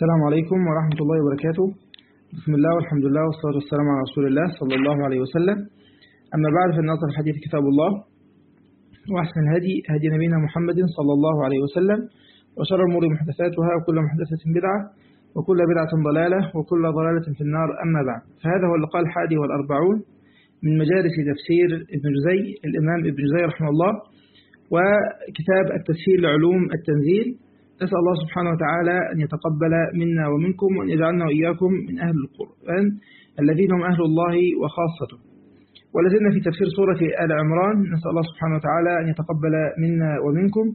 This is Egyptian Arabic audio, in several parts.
السلام عليكم ورحمة الله وبركاته بسم الله والحمد لله والصلاة والسلام على رسول الله صلى الله عليه وسلم أما بعد فإن أصل الحديث كتاب الله وأحسن الهدي هدي نبينا محمد صلى الله عليه وسلم وشر الأمور محدثاتها وكل محدثة بدعة وكل بدعة ضلالة وكل ضلالة في النار أما بعد فهذا هو اللقاء الحادي والأربعون من مجالس تفسير ابن جزي الإمام ابن جزي رحمه الله وكتاب التسهيل لعلوم التنزيل نسأل الله سبحانه وتعالى أن يتقبل منا ومنكم وأن يجعلنا وإياكم من أهل القرآن الذين هم أهل الله وخاصته ولازلنا في تفسير سورة آل عمران نسأل الله سبحانه وتعالى أن يتقبل منا ومنكم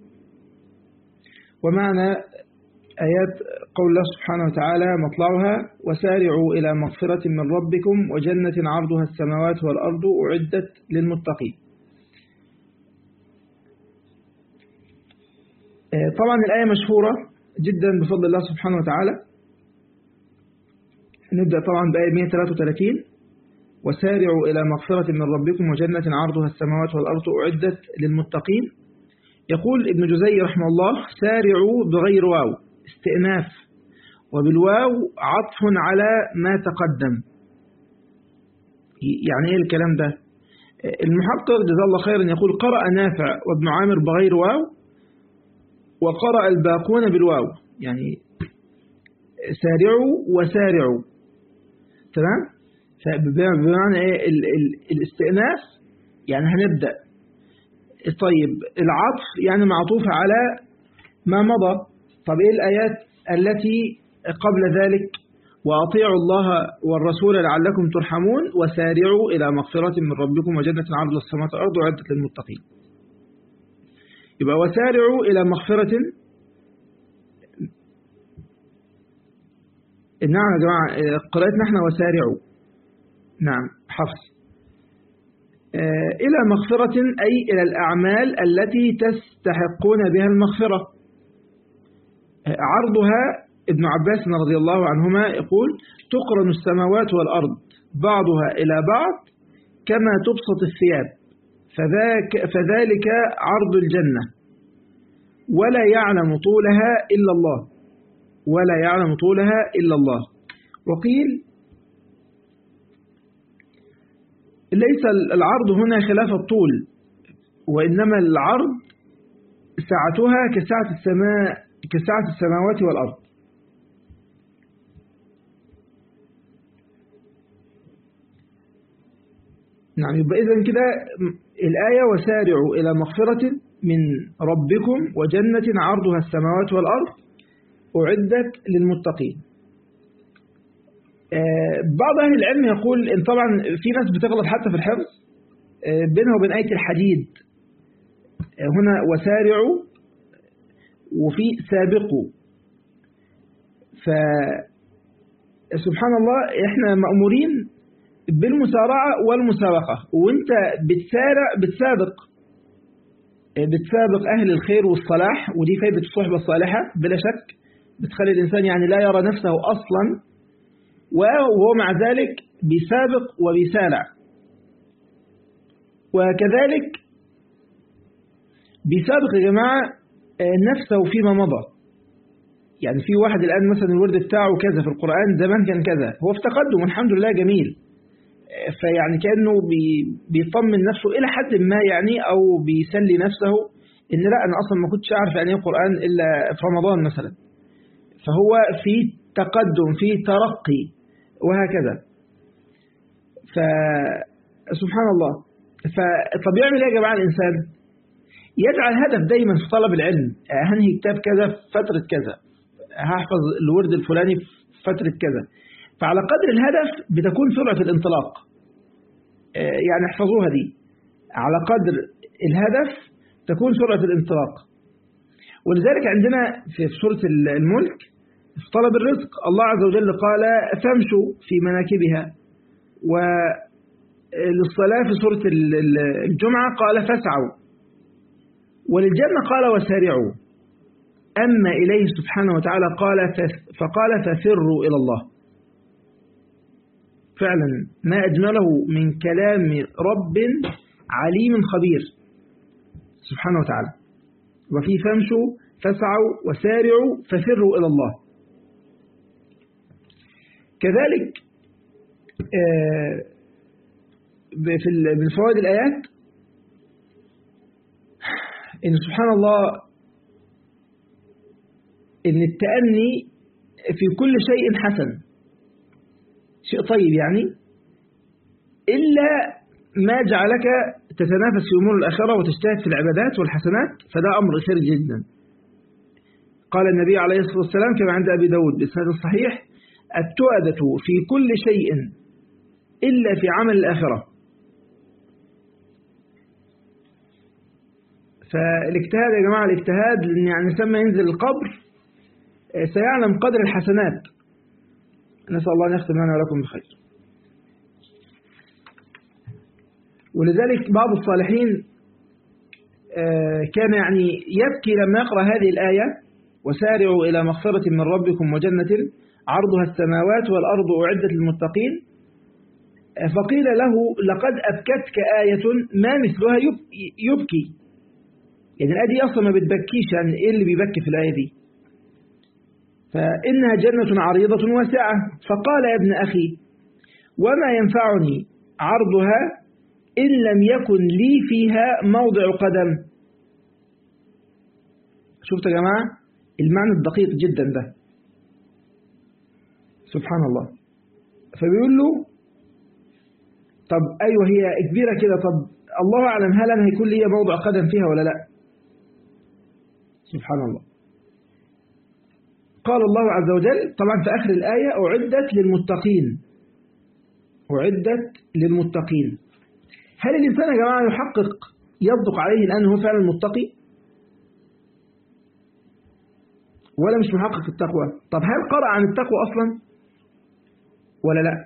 ومعنا آيات قول الله سبحانه وتعالى مطلعها وسارعوا إلى مغفرة من ربكم وجنة عرضها السماوات والأرض أعدت للمتقين طبعا الآية مشهورة جدا بفضل الله سبحانه وتعالى نبدأ طبعا بآية 133 وسارعوا إلى مغفرة من ربكم وجنة عرضها السماوات والأرض أعدت للمتقين يقول ابن جزي رحمه الله سارعوا بغير واو استئناف وبالواو عطف على ما تقدم يعني ايه الكلام ده المحقق جزاه الله خيرا يقول قرأ نافع وابن عامر بغير واو وقرأ الباقون بالواو يعني سارعوا وسارعوا تمام بمعنى ايه ال ال الاستئناف يعني هنبدأ طيب العطف يعني معطوف على ما مضى طب ايه الآيات التي قبل ذلك وأطيعوا الله والرسول لعلكم ترحمون وسارعوا إلى مغفرة من ربكم وجنة عرض السماوات والأرض وعدت للمتقين يبقى وسارعوا إلى مغفرة نعم يا جماعة قرأتنا احنا وسارعوا نعم حفظ إلى مغفرة أي إلى الأعمال التي تستحقون بها المغفرة عرضها ابن عباس رضي الله عنهما يقول تقرن السماوات والأرض بعضها إلى بعض كما تبسط الثياب فذاك فذلك عرض الجنة ولا يعلم طولها إلا الله ولا يعلم طولها إلا الله وقيل ليس العرض هنا خلاف الطول وإنما العرض سعتها كسعة السماء كسعة السماوات والأرض نعم يبقى إذن كده الآية وسارعوا إلى مغفرة من ربكم وجنة عرضها السماوات والأرض أعدت للمتقين بعض أهل العلم يقول إن طبعا في ناس بتغلط حتى في الحفظ بينها وبين آية الحديد هنا وسارعوا وفي سابقوا فسبحان الله احنا مأمورين بالمسارعة والمسابقة وانت بتسارع بتسابق بتسابق أهل الخير والصلاح ودي فايدة الصحبة الصالحة بلا شك بتخلي الإنسان يعني لا يرى نفسه أصلا وهو مع ذلك بيسابق وبيسارع وكذلك بيسابق يا جماعة نفسه فيما مضى يعني في واحد الآن مثلا الورد بتاعه كذا في القرآن زمان كان كذا هو في تقدم الحمد لله جميل فيعني كأنه بيطمن نفسه إلى حد ما يعني أو بيسلي نفسه إن لا أنا أصلا ما كنتش أعرف يعني إيه القرآن إلا في رمضان مثلا فهو في تقدم في ترقي وهكذا فسبحان الله فطب يعمل ايه يا جماعه الانسان يجعل هدف دايما في طلب العلم هنهي كتاب كذا في فتره كذا هحفظ الورد الفلاني في فتره كذا فعلى قدر الهدف بتكون سرعه الانطلاق يعني احفظوها دي على قدر الهدف تكون سرعه الانطلاق ولذلك عندنا في سوره الملك في طلب الرزق الله عز وجل قال فامشوا في مناكبها وللصلاة في سورة الجمعة قال فاسعوا وللجنة قال وسارعوا أما إليه سبحانه وتعالى قال فقال ففروا إلى الله فعلا ما أجمله من كلام رب عليم خبير سبحانه وتعالى وفي فامشوا فاسعوا وسارعوا ففروا إلى الله كذلك في من فوائد الآيات إن سبحان الله إن التأني في كل شيء حسن شيء طيب يعني إلا ما جعلك تتنافس في أمور الآخرة وتجتهد في العبادات والحسنات فده أمر خير جدا قال النبي عليه الصلاة والسلام كما عند أبي داود بإسناد الصحيح التؤدة في كل شيء إلا في عمل الآخرة فالاجتهاد يا جماعة الاجتهاد يعني سمى ينزل القبر سيعلم قدر الحسنات نسأل الله أن يختم لنا ولكم بخير ولذلك بعض الصالحين كان يعني يبكي لما يقرأ هذه الآية وسارعوا إلى مغفرة من ربكم وجنة عرضها السماوات والأرض أعدت للمتقين فقيل له لقد أبكتك آية ما مثلها يبكي يعني الآية دي أصلا ما بتبكيش يعني إيه اللي بيبكي في الآية دي فإنها جنة عريضة واسعة فقال يا ابن أخي وما ينفعني عرضها إن لم يكن لي فيها موضع قدم شفت يا جماعة المعنى الدقيق جدا ده سبحان الله فبيقول له طب أيوة هي كبيرة كده طب الله أعلم هل أنا هيكون لي موضع قدم فيها ولا لا سبحان الله قال الله عز وجل طبعا في آخر الآية أعدت للمتقين أعدت للمتقين هل الإنسان يا جماعة يحقق يصدق عليه الآن هو فعلا متقي ولا مش محقق التقوى طب هل قرأ عن التقوى أصلا ولا لا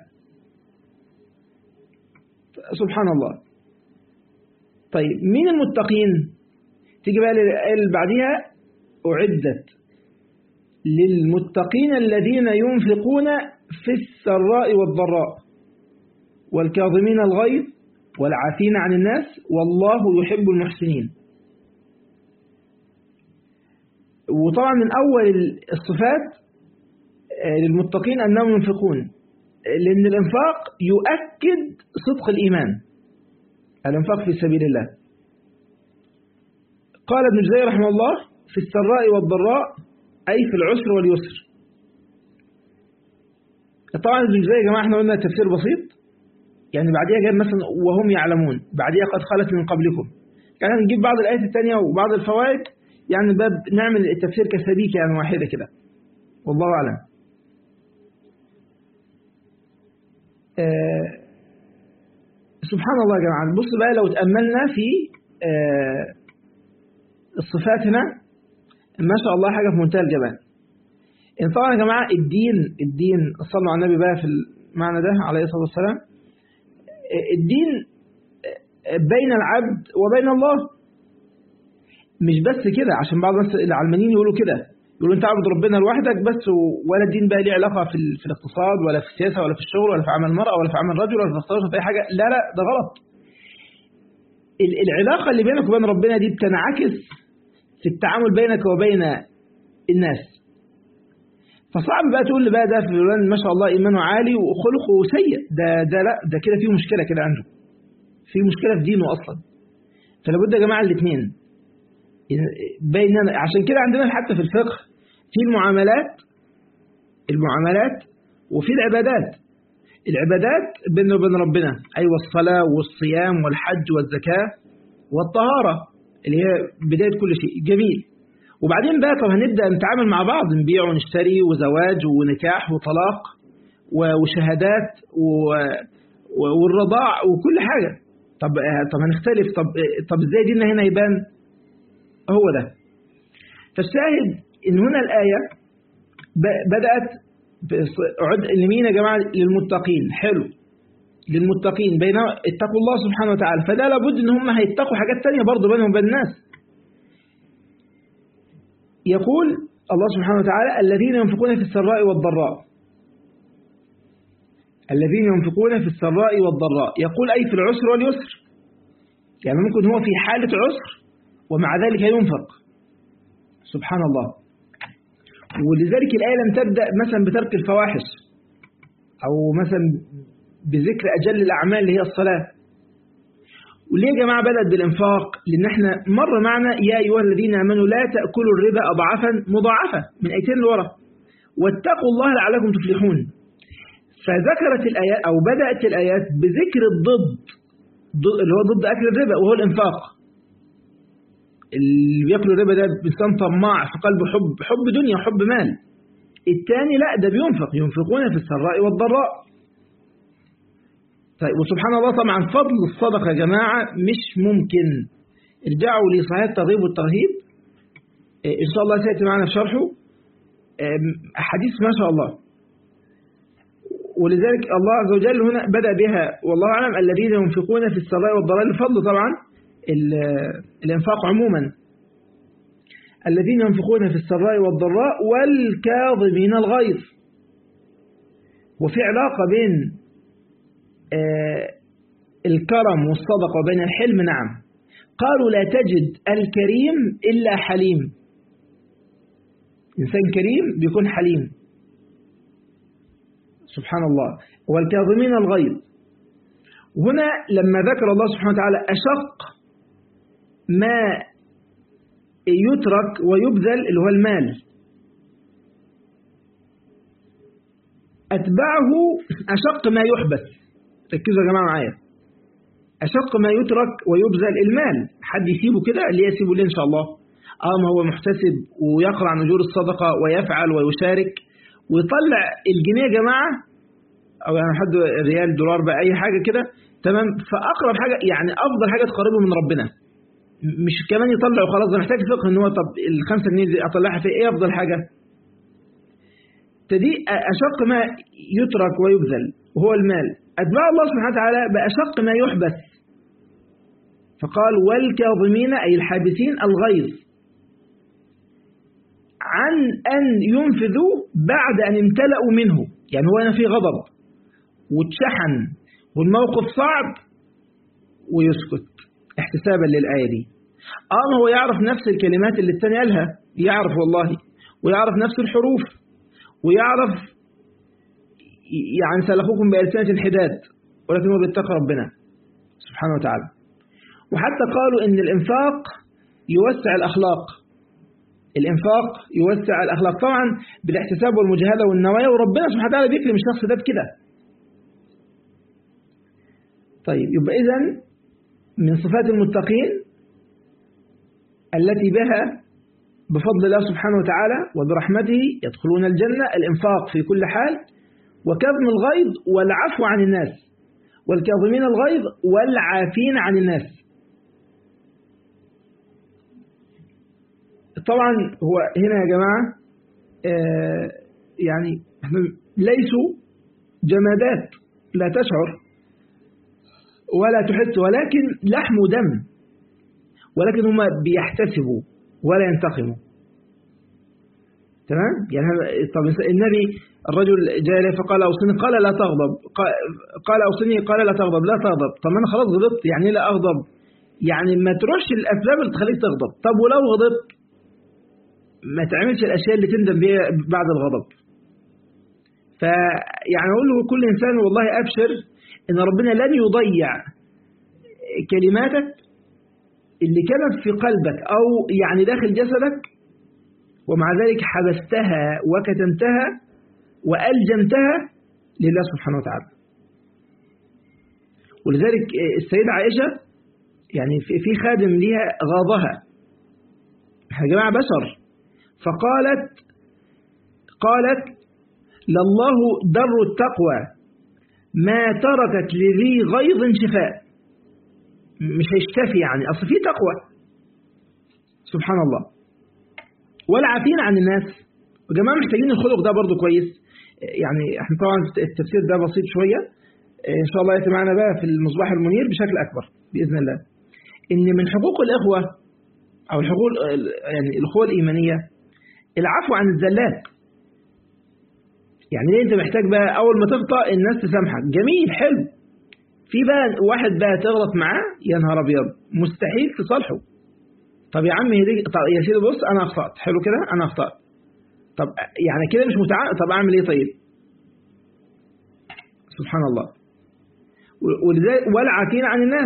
سبحان الله طيب مين المتقين تيجي بقى للآية اللي بعديها أعدت للمتقين الذين ينفقون في السراء والضراء والكاظمين الغيظ والعافين عن الناس والله يحب المحسنين وطبعا من أول الصفات للمتقين أنهم ينفقون لأن الإنفاق يؤكد صدق الإيمان الإنفاق في سبيل الله قال ابن جزي رحمه الله في السراء والضراء أي في العسر واليسر طبعا ابن جزي يا جماعة احنا قلنا تفسير بسيط يعني بعديها جاب مثلا وهم يعلمون بعديها قد خلت من قبلكم يعني نجيب بعض الآيات الثانية وبعض الفوائد يعني باب نعمل التفسير كسبيك يعني واحدة كده والله أعلم آه سبحان الله يا جماعة بص بقى لو تأملنا في آه الصفات هنا ما شاء الله حاجة في منتهى الجمال إن طبعا يا جماعة الدين الدين صلوا على النبي بقى في المعنى ده عليه الصلاة والسلام الدين بين العبد وبين الله مش بس كده عشان بعض الناس العلمانيين يقولوا كده يقولوا انت عبد ربنا لوحدك بس ولا الدين بقى ليه علاقة في, في الاقتصاد ولا في السياسة ولا في الشغل ولا في عمل المرأة ولا في عمل الرجل ولا في الاقتصاد في أي حاجة لا لا ده غلط العلاقة اللي بينك وبين ربنا دي بتنعكس في التعامل بينك وبين الناس فصعب بقى تقول لي بقى ده فلان ما شاء الله إيمانه عالي وخلقه سيء ده ده لا ده كده فيه مشكلة كده عنده في مشكلة في دينه أصلا فلابد يا جماعة الاثنين بيننا عشان كده عندنا حتى في الفقه في المعاملات المعاملات وفي العبادات العبادات بيننا وبين ربنا أيوة الصلاة والصيام والحج والزكاة والطهارة اللي هي بداية كل شيء جميل وبعدين بقى طب هنبدأ نتعامل مع بعض نبيع ونشتري وزواج ونكاح وطلاق وشهادات والرضاع وكل حاجة طب طب هنختلف طب طب ازاي ديننا هنا يبان هو ده فالشاهد ان هنا الآية بدأت عد لمين يا جماعة للمتقين حلو للمتقين بين اتقوا الله سبحانه وتعالى فده لابد ان هم هيتقوا حاجات تانية برضه بينهم وبين الناس يقول الله سبحانه وتعالى الذين ينفقون في السراء والضراء الذين ينفقون في السراء والضراء يقول أي في العسر واليسر يعني ممكن هو في حالة عسر ومع ذلك ينفق سبحان الله ولذلك الآية لم تبدأ مثلا بترك الفواحش أو مثلا بذكر أجل الأعمال اللي هي الصلاة وليه يا جماعة بدأت بالإنفاق لأن احنا مر معنا يا أيها الذين آمنوا لا تأكلوا الربا أضعافا مضاعفة من آيتين لورا واتقوا الله لعلكم تفلحون فذكرت الآيات أو بدأت الآيات بذكر الضد اللي هو ضد أكل الربا وهو الإنفاق اللي بياكل الربا ده بإنسان طماع في قلبه حب حب دنيا وحب مال الثاني لا ده بينفق ينفقون في السراء والضراء طيب وسبحان الله طبعا فضل الصدقة يا جماعة مش ممكن ارجعوا لصحيح الترغيب والترهيب إن شاء الله سيأتي معنا في شرحه حديث ما شاء الله ولذلك الله عز وجل هنا بدأ بها والله أعلم الذين ينفقون في السراء والضراء الفضل طبعا الإنفاق عموما الذين ينفقون في السراء والضراء والكاظمين الغيظ وفي علاقة بين الكرم والصدقة وبين الحلم نعم قالوا لا تجد الكريم إلا حليم إنسان كريم بيكون حليم سبحان الله والكاظمين الغيظ هنا لما ذكر الله سبحانه وتعالى أشق ما يترك ويبذل اللي هو المال أتبعه أشق ما يحبس ركزوا يا جماعة معايا أشق ما يترك ويبذل المال حد يسيبه كده اللي يسيبه ليه إن شاء الله آه ما هو محتسب ويقرأ نجور الصدقة ويفعل ويشارك ويطلع الجنيه يا جماعة أو يعني حد ريال دولار بقى أي حاجة كده تمام فأقرب حاجة يعني أفضل حاجة تقربه من ربنا مش كمان يطلع وخلاص ده محتاج فقه ان هو طب الخمسة جنيه دي اطلعها في ايه افضل حاجة تدي اشق ما يترك ويبذل وهو المال اتباع الله سبحانه وتعالى باشق ما يحبس فقال والكاظمين اي الحابسين الغيظ عن ان ينفذوا بعد ان امتلأوا منه يعني هو هنا في غضب واتشحن والموقف صعب ويسكت احتسابا للآية دي اه هو يعرف نفس الكلمات اللي الثاني قالها يعرف والله ويعرف نفس الحروف ويعرف يعني سلخوكم بألسنة حداد ولكن هو بيتقى ربنا سبحانه وتعالى وحتى قالوا ان الانفاق يوسع الأخلاق الانفاق يوسع الأخلاق طبعا بالاحتساب والمجاهدة والنوايا وربنا سبحانه وتعالى بيكرم الشخص ده بكده طيب يبقى إذن من صفات المتقين التي بها بفضل الله سبحانه وتعالى وبرحمته يدخلون الجنة الإنفاق في كل حال وكظم الغيظ والعفو عن الناس والكاظمين الغيظ والعافين عن الناس طبعا هو هنا يا جماعة آه يعني احنا ليسوا جمادات لا تشعر ولا تحس ولكن لحم ودم ولكن هم بيحتسبوا ولا ينتقموا تمام يعني طب النبي الرجل جاء إليه فقال أوصني قال لا تغضب قال أوصني قال لا تغضب لا تغضب طب أنا خلاص غضبت يعني لا أغضب يعني ما تروحش الأسباب اللي تخليك تغضب طب ولو غضبت ما تعملش الأشياء اللي تندم بيها بعد الغضب فيعني أقول له كل إنسان والله أبشر إن ربنا لن يضيع كلماتك اللي كانت في قلبك أو يعني داخل جسدك ومع ذلك حبستها وكتمتها وألجمتها لله سبحانه وتعالى ولذلك السيدة عائشة يعني في خادم ليها غاضها يا جماعة بشر فقالت قالت لله در التقوى ما تركت لذي غيظ شفاء مش هيشتفي يعني أصل في تقوى سبحان الله والعافين عن الناس وجماعة محتاجين الخلق ده برضو كويس يعني احنا طبعا التفسير ده بسيط شوية ان شاء الله يأتي معنا بقى في المصباح المنير بشكل أكبر بإذن الله ان من حقوق الإخوة أو الحقوق يعني الأخوة الإيمانية العفو عن الزلات يعني ليه انت محتاج بقى اول ما تخطأ الناس تسامحك جميل حلو في بقى واحد بقى تغلط معاه يا نهار ابيض مستحيل تصالحه طب يا عم هديك طب يا سيدي بص انا اخطأت حلو كده انا اخطأت طب يعني كده مش متعاقد طب اعمل ايه طيب سبحان الله ولذلك والعافين عن الناس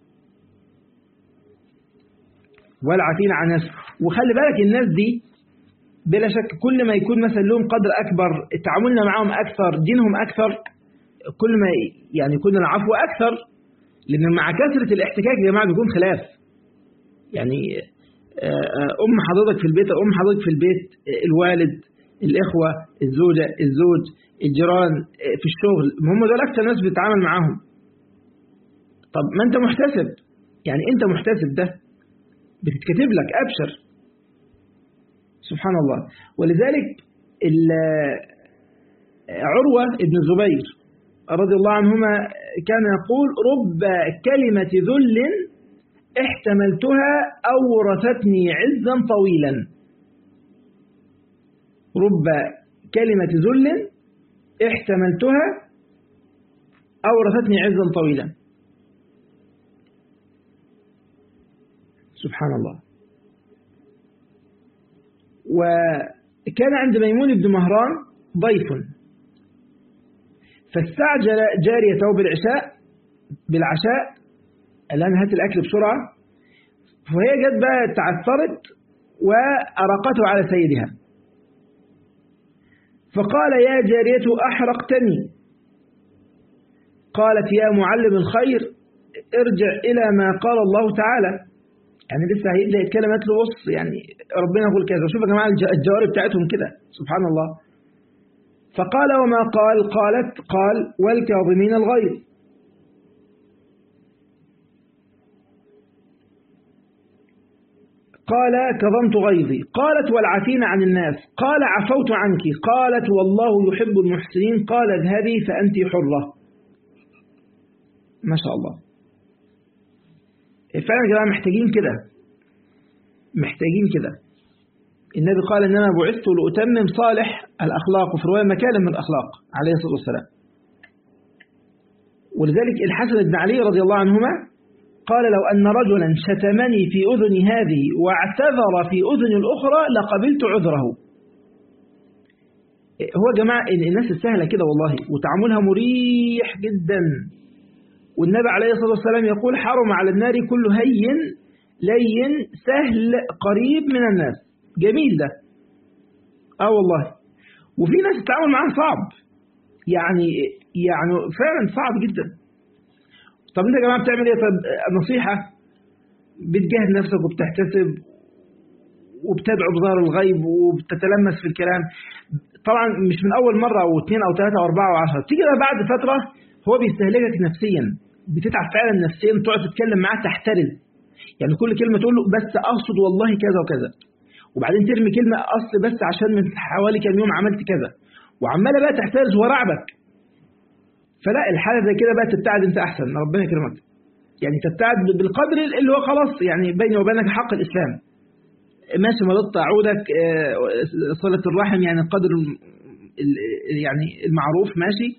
والعافين عن الناس وخلي بالك الناس دي بلا شك كل ما يكون مثلا لهم قدر أكبر تعاملنا معهم أكثر دينهم أكثر كل ما يعني يكون العفو أكثر لأن مع كثرة الاحتكاك يا جماعة بيكون خلاف يعني أم حضرتك في البيت أم حضرتك في البيت الوالد الإخوة الزوجة الزوج الجيران في الشغل هم دول أكثر ناس بتتعامل معاهم طب ما أنت محتسب يعني أنت محتسب ده بتتكتب لك أبشر سبحان الله ولذلك عروة ابن الزبير رضي الله عنهما كان يقول رب كلمة ذل احتملتها أورثتني عزا طويلا رب كلمة ذل احتملتها أورثتني عزا طويلا سبحان الله وكان عند ميمون بن مهران ضيف فاستعجل جاريته بالعشاء بالعشاء الآن هات الأكل بسرعة فهي جت بقى تعثرت وأرقته على سيدها فقال يا جارية أحرقتني قالت يا معلم الخير ارجع إلى ما قال الله تعالى يعني لسه هيبدأ يتكلم قالت له بص يعني ربنا يقول كذا شوف يا جماعة الجواري بتاعتهم كده سبحان الله فقال وما قال قالت قال والكاظمين الغيظ قال كظمت غيظي قالت والعافين عن الناس قال عفوت عنك قالت والله يحب المحسنين قال اذهبي فأنت حرة ما شاء الله فعلا يا جماعة محتاجين كده محتاجين كده النبي قال إنما بعثت لأتمم صالح الأخلاق وفي رواية مكالم من الأخلاق عليه الصلاة والسلام ولذلك الحسن بن علي رضي الله عنهما قال لو أن رجلا شتمني في أذن هذه واعتذر في أذن الأخرى لقبلت عذره هو يا جماعة الناس السهلة كده والله وتعاملها مريح جدا والنبي عليه الصلاة والسلام يقول حرم على النار كل هين لين سهل قريب من الناس جميل ده اه والله وفي ناس التعامل معاها صعب يعني يعني فعلا صعب جدا طب انت يا جماعه بتعمل ايه طب نصيحه بتجاهد نفسك وبتحتسب وبتدعو بظهر الغيب وبتتلمس في الكلام طبعا مش من اول مره او اثنين او ثلاثه او اربعه او عشره تيجي بعد فتره هو بيستهلكك نفسيا بتتعب فعلا نفسيا تقعد تتكلم معاه تحترم يعني كل كلمه تقول له بس اقصد والله كذا وكذا وبعدين ترمي كلمة أصل بس عشان من حوالي كام يوم عملت كذا وعمالة بقى تحترز ورعبك فلا الحالة زي كده بقى تبتعد أنت أحسن ربنا يكرمك يعني تبتعد بالقدر اللي هو خلاص يعني بيني وبينك حق الإسلام ماشي مرضت عودك صلة الرحم يعني القدر يعني المعروف ماشي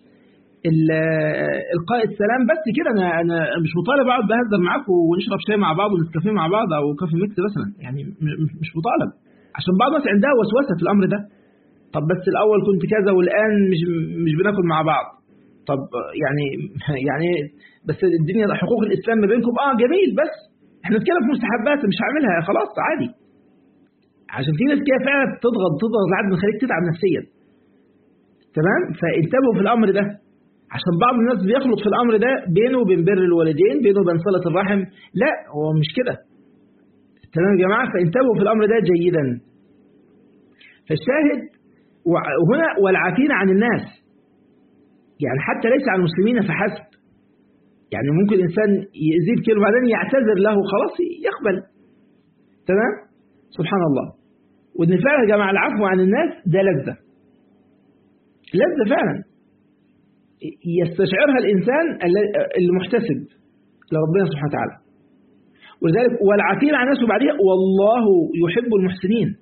القاء السلام بس كده انا انا مش مطالب اقعد بهزر معاكم ونشرب شاي مع بعض ونسكافيه مع بعض او كافي ميكس مثلا يعني مش مطالب عشان بعض الناس عندها وسوسه في الامر ده طب بس الاول كنت كذا والان مش مش بناكل مع بعض طب يعني يعني بس الدنيا حقوق الاسلام ما بينكم اه جميل بس احنا بنتكلم في مستحبات مش هعملها خلاص عادي عشان في ناس كده فعلا تضغط تضغط لحد ما تخليك تتعب نفسيا تمام فانتبهوا في الامر ده عشان بعض الناس بيخلط في الأمر ده بينه وبين بر الوالدين بينه وبين صلة الرحم لا هو مش كده تمام يا جماعة فانتبهوا في الأمر ده جيدا فالشاهد وهنا والعافين عن الناس يعني حتى ليس عن المسلمين فحسب يعني ممكن الإنسان يزيد كلمة بعدين يعتذر له خلاص يقبل تمام سبحان الله وإن فعلا يا جماعة العفو عن الناس ده لذة لذة فعلا يستشعرها الإنسان المحتسب لربنا سبحانه وتعالى ولذلك والعافين عن الناس وبعديها والله يحب المحسنين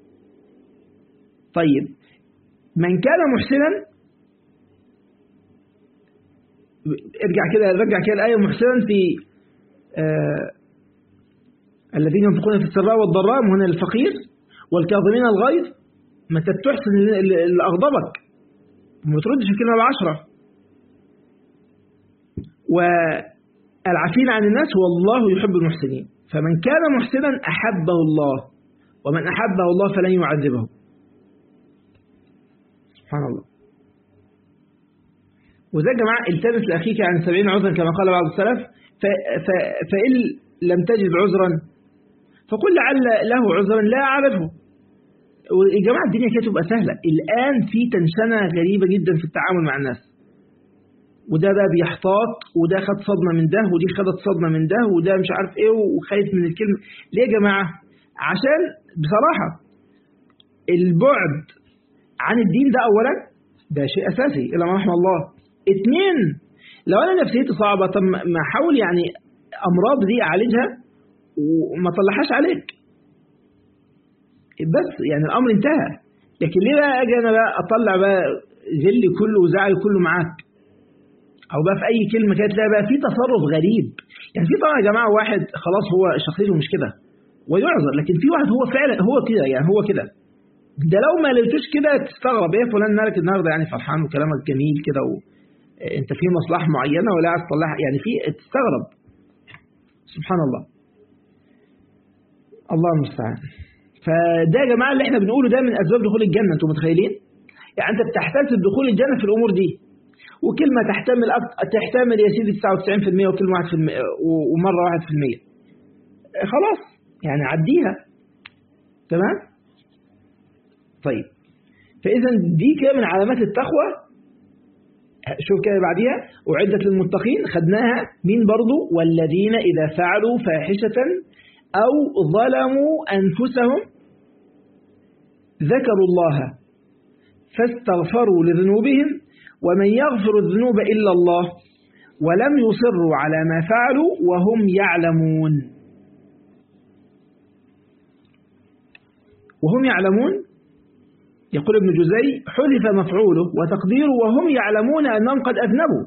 طيب من كان محسنا ارجع كده رجع كده الآية محسنا في آه الذين ينفقون في السراء والضراء هنا الفقير والكاظمين الغيظ ما تحسن اللي أغضبك وما تردش الكلمة بعشرة والعافين عن الناس والله يحب المحسنين فمن كان محسنا أحبه الله ومن أحبه الله فلن يعذبه سبحان الله وده يا جماعة التمس لأخيك عن سبعين عذرا كما قال بعض السلف ف ف فإن لم تجد عذرا فقل لعل له عذرا لا أعرفه يا جماعة الدنيا كده تبقى سهلة الآن في تنشنة غريبة جدا في التعامل مع الناس وده بقى بيحتاط وده خد صدمة من ده ودي خدت صدمة من ده وده مش عارف ايه وخايف من الكلمة ليه يا جماعة عشان بصراحة البعد عن الدين ده أولا ده شيء أساسي إلا ما رحم الله اتنين لو أنا نفسيتي صعبة طب ما أحاول يعني أمراض دي أعالجها وما طلعهاش عليك بس يعني الأمر انتهى لكن ليه بقى أجي أنا بقى أطلع بقى غلي كله وزعلي كله معاك أو بقى في أي كلمة كده تلاقي بقى في تصرف غريب يعني في طبعا يا جماعة واحد خلاص هو شخصيته مش كده ويعذر لكن في واحد هو فعلا هو كده يعني هو كده ده لو ما لقيتوش كده تستغرب ايه فلان مالك النهارده يعني فرحان وكلامك جميل كده و... انت في مصلحه معينه ولا عايز تطلعها يعني في تستغرب سبحان الله الله المستعان فده يا جماعه اللي احنا بنقوله ده من اسباب دخول الجنه انتم متخيلين يعني انت بتحتسب دخول الجنه في الامور دي وكلمه تحتمل أكتر تحتمل يا سيدي 99% وكلمه 1% ومره 1% خلاص يعني عديها تمام طيب فإذا دي كده من علامات التقوى شوف كده بعديها أعدت للمتقين خدناها مين برضو والذين إذا فعلوا فاحشة أو ظلموا أنفسهم ذكروا الله فاستغفروا لذنوبهم ومن يغفر الذنوب إلا الله ولم يصروا على ما فعلوا وهم يعلمون وهم يعلمون يقول ابن جزي حذف مفعوله وتقديره وهم يعلمون أنهم قد أذنبوا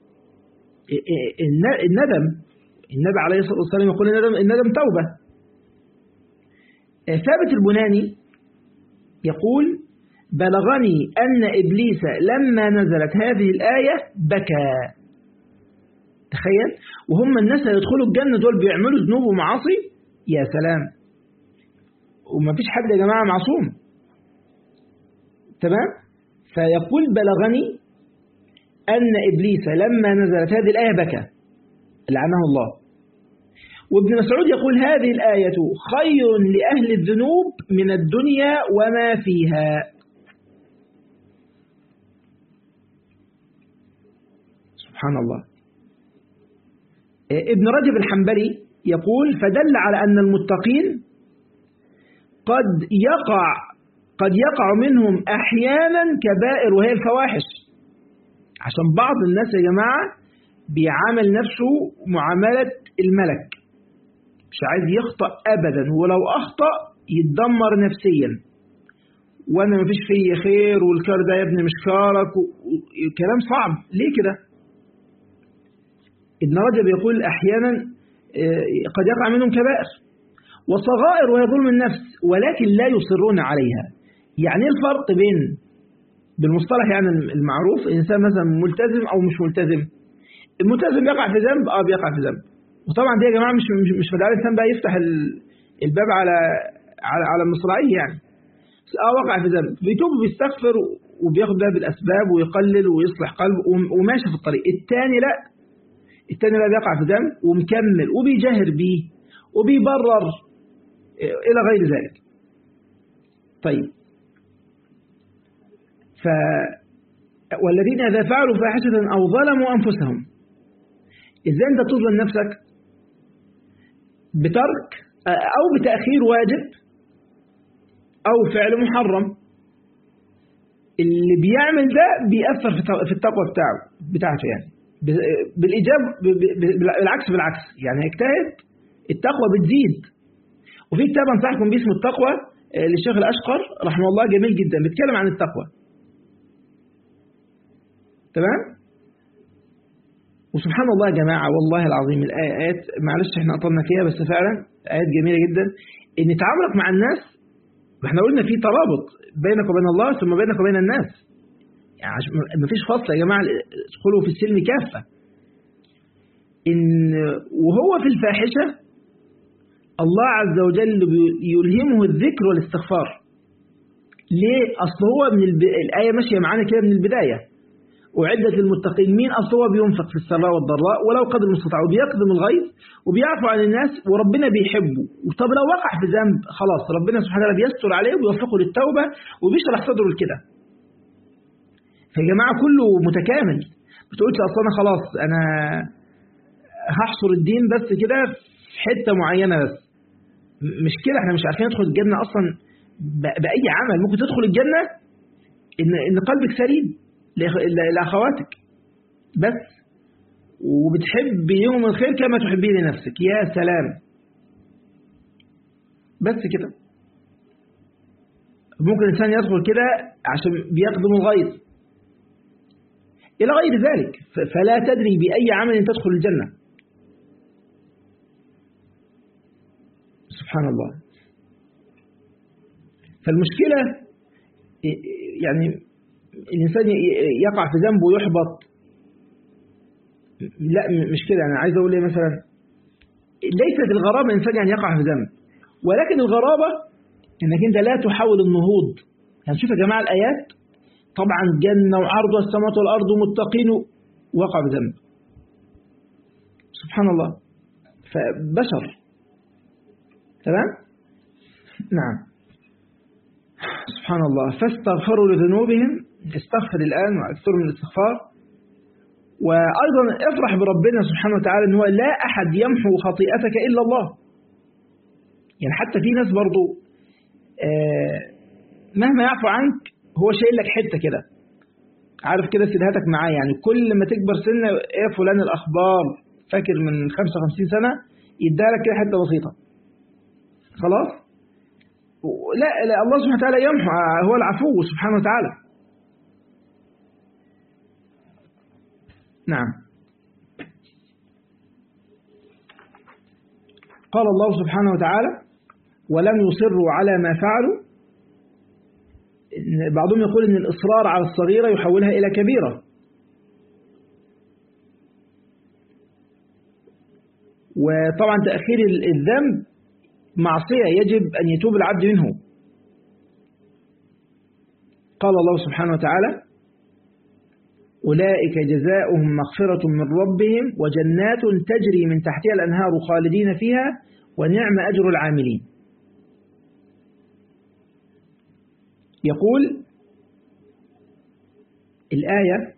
الندم النبي عليه الصلاة والسلام يقول الندم, الندم توبة ثابت البناني يقول بلغني أن إبليس لما نزلت هذه الآية بكى تخيل وهم الناس اللي يدخلوا الجنة دول بيعملوا ذنوب ومعاصي يا سلام وما فيش حد يا جماعة معصوم تمام فيقول بلغني أن إبليس لما نزلت هذه الآية بكى لعنه الله وابن مسعود يقول هذه الآية خير لأهل الذنوب من الدنيا وما فيها سبحان الله ابن رجب الحنبلي يقول فدل على أن المتقين قد يقع قد يقع منهم أحيانا كبائر وهي الفواحش عشان بعض الناس يا جماعة بيعامل نفسه معاملة الملك مش عايز يخطأ أبدا ولو أخطأ يتدمر نفسيا وأنا مفيش فيه خير والكار ده يا ابني مش كارك كلام صعب ليه كده ابن رجب يقول أحيانا قد يقع منهم كبائر وصغائر وهي ظلم النفس ولكن لا يصرون عليها يعني ايه الفرق بين بالمصطلح يعني المعروف الإنسان مثلا ملتزم أو مش ملتزم الملتزم يقع في ذنب اه بيقع في ذنب وطبعا دي يا جماعة مش مش, مش مدار الإنسان بقى يفتح الباب على على على المصراعيه يعني اه وقع في ذنب بيتوب وبيستغفر وبياخد بقى بالأسباب ويقلل ويصلح قلبه وماشي في الطريق الثاني لا الثاني بقى بيقع في ذنب ومكمل وبيجاهر بيه وبيبرر إلى غير ذلك طيب ف والذين إذا فعلوا فاحشة أو ظلموا أنفسهم إزاي أنت تظلم نفسك بترك أو بتأخير واجب أو فعل محرم اللي بيعمل ده بيأثر في التقوى بتاعه بتاعته يعني بالإيجاب بالعكس بالعكس يعني اجتهد التقوى بتزيد وفي كتاب أنصحكم باسم التقوى للشيخ الأشقر رحمه الله جميل جدا بيتكلم عن التقوى تمام وسبحان الله يا جماعة والله العظيم الآيات معلش احنا أطلنا فيها بس فعلا آيات جميلة جدا إن تعاملك مع الناس احنا قلنا في ترابط بينك وبين الله ثم بينك وبين الناس يعني ما فيش فصل يا جماعة ادخلوا في السلم كافة إن وهو في الفاحشة الله عز وجل يلهمه الذكر والاستغفار ليه؟ أصل هو من الب... الآية ماشية معانا كده من البداية أعدت للمتقين مين أصل هو بينفق في السراء والضراء ولو قدر المستطاع وبيقدم الغيظ وبيعفو عن الناس وربنا بيحبه طب لو وقع في ذنب خلاص ربنا سبحانه وتعالى بيستر عليه وبيوفقه للتوبة وبيشرح صدره لكده فيا جماعة كله متكامل بتقولش أصل أنا خلاص أنا هحصر الدين بس كده في حتة معينة بس مش كده احنا مش عارفين ندخل الجنة أصلا بأي عمل ممكن تدخل الجنة إن, إن قلبك سليم لأخواتك بس وبتحب يوم الخير كما تحبيه لنفسك يا سلام بس كده ممكن الإنسان يدخل كده عشان بيقدم الغيظ إلى غير ذلك فلا تدري بأي عمل تدخل الجنة سبحان الله فالمشكلة يعني الإنسان يقع في ذنب ويحبط لا مش كده أنا عايز أقول إيه مثلا ليست الغرابة الإنسان يعني يقع في ذنب ولكن الغرابة إنك أنت لا تحاول النهوض يعني شوف يا جماعة الآيات طبعا جنة وعرضها السماوات والأرض متقين وقع بذنب سبحان الله فبشر تمام نعم سبحان الله فاستغفروا لذنوبهم استغفر الآن واكثروا من الاستغفار وأيضا افرح بربنا سبحانه وتعالى أنه لا أحد يمحو خطيئتك إلا الله يعني حتى في ناس برضو مهما يعفو عنك هو شايل لك حتة كده عارف كده سيدهاتك معاه يعني كل ما تكبر سنة ايه فلان الأخبار فاكر من 55 سنة يديها لك كده حتة بسيطة خلاص لا, لا الله سبحانه وتعالى يمحو هو العفو سبحانه وتعالى نعم قال الله سبحانه وتعالى ولم يصروا على ما فعلوا بعضهم يقول ان الإصرار على الصغيرة يحولها إلى كبيرة وطبعا تأخير الذنب معصية يجب أن يتوب العبد منه قال الله سبحانه وتعالى أولئك جزاؤهم مغفرة من ربهم وجنات تجري من تحتها الأنهار خالدين فيها ونعم أجر العاملين يقول الآية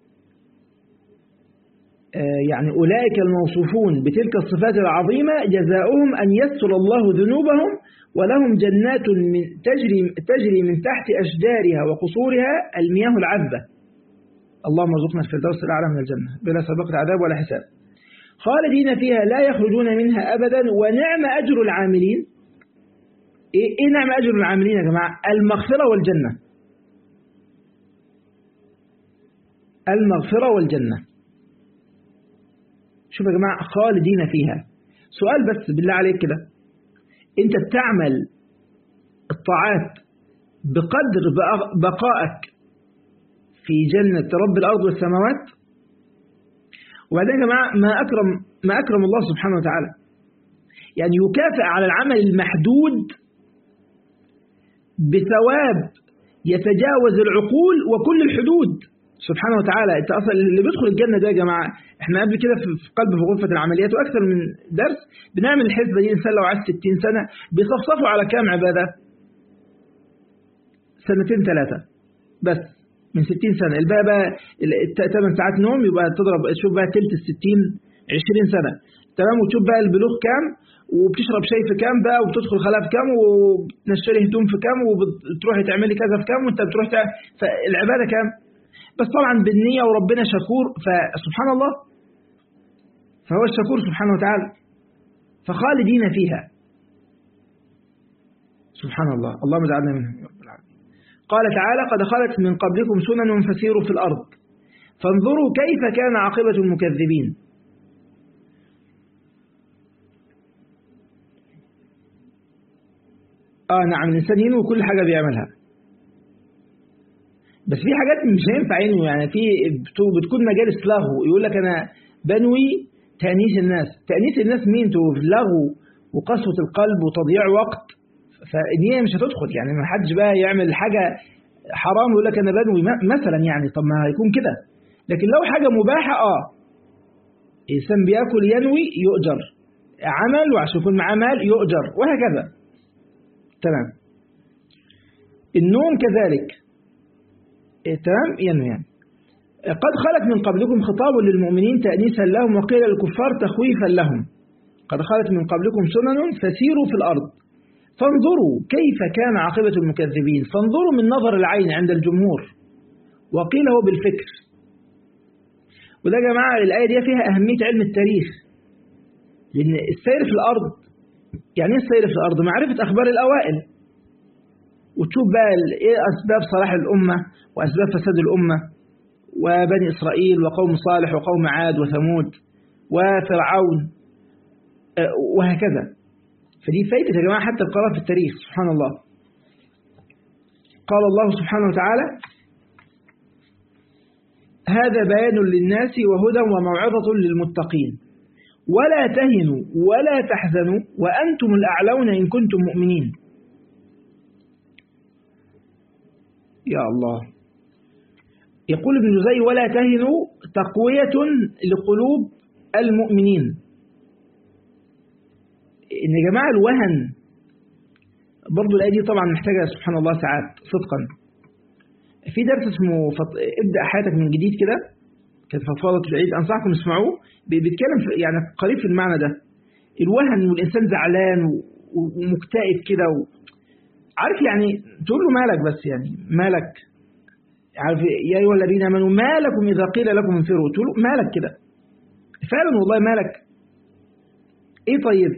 يعني أولئك الموصوفون بتلك الصفات العظيمة جزاؤهم أن يسر الله ذنوبهم ولهم جنات من تجري, تجري من تحت أشجارها وقصورها المياه العذبة اللهم ارزقنا الفردوس الأعلى من الجنة بلا سابقة عذاب ولا حساب خالدين فيها لا يخرجون منها أبدا ونعم أجر العاملين إيه, إيه نعم أجر العاملين يا جماعة المغفرة والجنة المغفرة والجنة شوف يا جماعة خالدين فيها سؤال بس بالله عليك كده انت بتعمل الطاعات بقدر بقائك في جنة رب الأرض والسماوات وبعدين يا جماعة ما أكرم, ما أكرم الله سبحانه وتعالى يعني يكافئ على العمل المحدود بثواب يتجاوز العقول وكل الحدود سبحانه وتعالى انت اصلا اللي بيدخل الجنه ده يا جماعه احنا قبل كده في قلب في غرفه العمليات واكثر من درس بنعمل الحسبه دي الانسان لو عاش 60 سنه بيصفصفوا على كام عباده سنتين ثلاثه بس من 60 سنه الباقي بقى 8 ساعات نوم يبقى تضرب تشوف بقى ثلث ال 60 20 سنه تمام وتشوف بقى البلوغ كام وبتشرب شاي في كام بقى وبتدخل خلاء في كام وبتنشري هدوم في كام وبتروحي تعملي كذا في كام وانت بتروح تعمل فالعباده كام بس طبعا بالنية وربنا شكور فسبحان الله فهو الشكور سبحانه وتعالى فخالدين فيها سبحان الله اللهم اجعلنا منهم يا رب العالمين قال تعالى قد خلت من قبلكم سنن فسيروا في الأرض فانظروا كيف كان عاقبة المكذبين آه نعم الإنسان ينوي كل حاجة بيعملها بس في حاجات مش هينفع ينوي يعني في بتكون مجالس له يقول لك أنا بنوي تأنيس الناس تأنيس الناس مين لغو وقسوة القلب وتضييع وقت فالنية مش هتدخل يعني ما حدش بقى يعمل حاجة حرام ويقول لك أنا بنوي مثلا يعني طب ما هيكون كده لكن لو حاجة مباحة آه إنسان بياكل ينوي يؤجر عمل وعشان يكون معاه مال يؤجر وهكذا تمام النوم كذلك تمام ينوي يعني قد خلت من قبلكم خطاب للمؤمنين تأنيسا لهم وقيل للكفار تخويفا لهم قد خلت من قبلكم سنن فسيروا في الأرض فانظروا كيف كان عاقبة المكذبين فانظروا من نظر العين عند الجمهور وقيل هو بالفكر وده يا جماعة الآية دي فيها أهمية علم التاريخ لأن السير في الأرض يعني ايه السير في الأرض معرفة أخبار الأوائل وتشوف بقى ايه أسباب صلاح الأمة وأسباب فساد الأمة وبني إسرائيل وقوم صالح وقوم عاد وثمود وفرعون وهكذا فدي فايدة يا جماعة حتى القراءة في التاريخ سبحان الله قال الله سبحانه وتعالى هذا بيان للناس وهدى وموعظة للمتقين ولا تهنوا ولا تحزنوا وأنتم الأعلون إن كنتم مؤمنين يا الله يقول ابن جزي ولا تهنوا تقوية لقلوب المؤمنين إن يا جماعة الوهن برضو الآية دي طبعا محتاجة سبحان الله ساعات صدقا في درس اسمه فط... ابدأ حياتك من جديد كده كانت فضفاضة العيد أنصحكم اسمعوه بيتكلم في يعني قريب في المعنى ده الوهن والإنسان زعلان ومكتئب كده و... عارف يعني تقول له مالك بس يعني مالك عارف يا أيها الذين آمنوا ما لكم إذا قيل لكم انفروا تقول له مالك كده فعلا والله مالك إيه طيب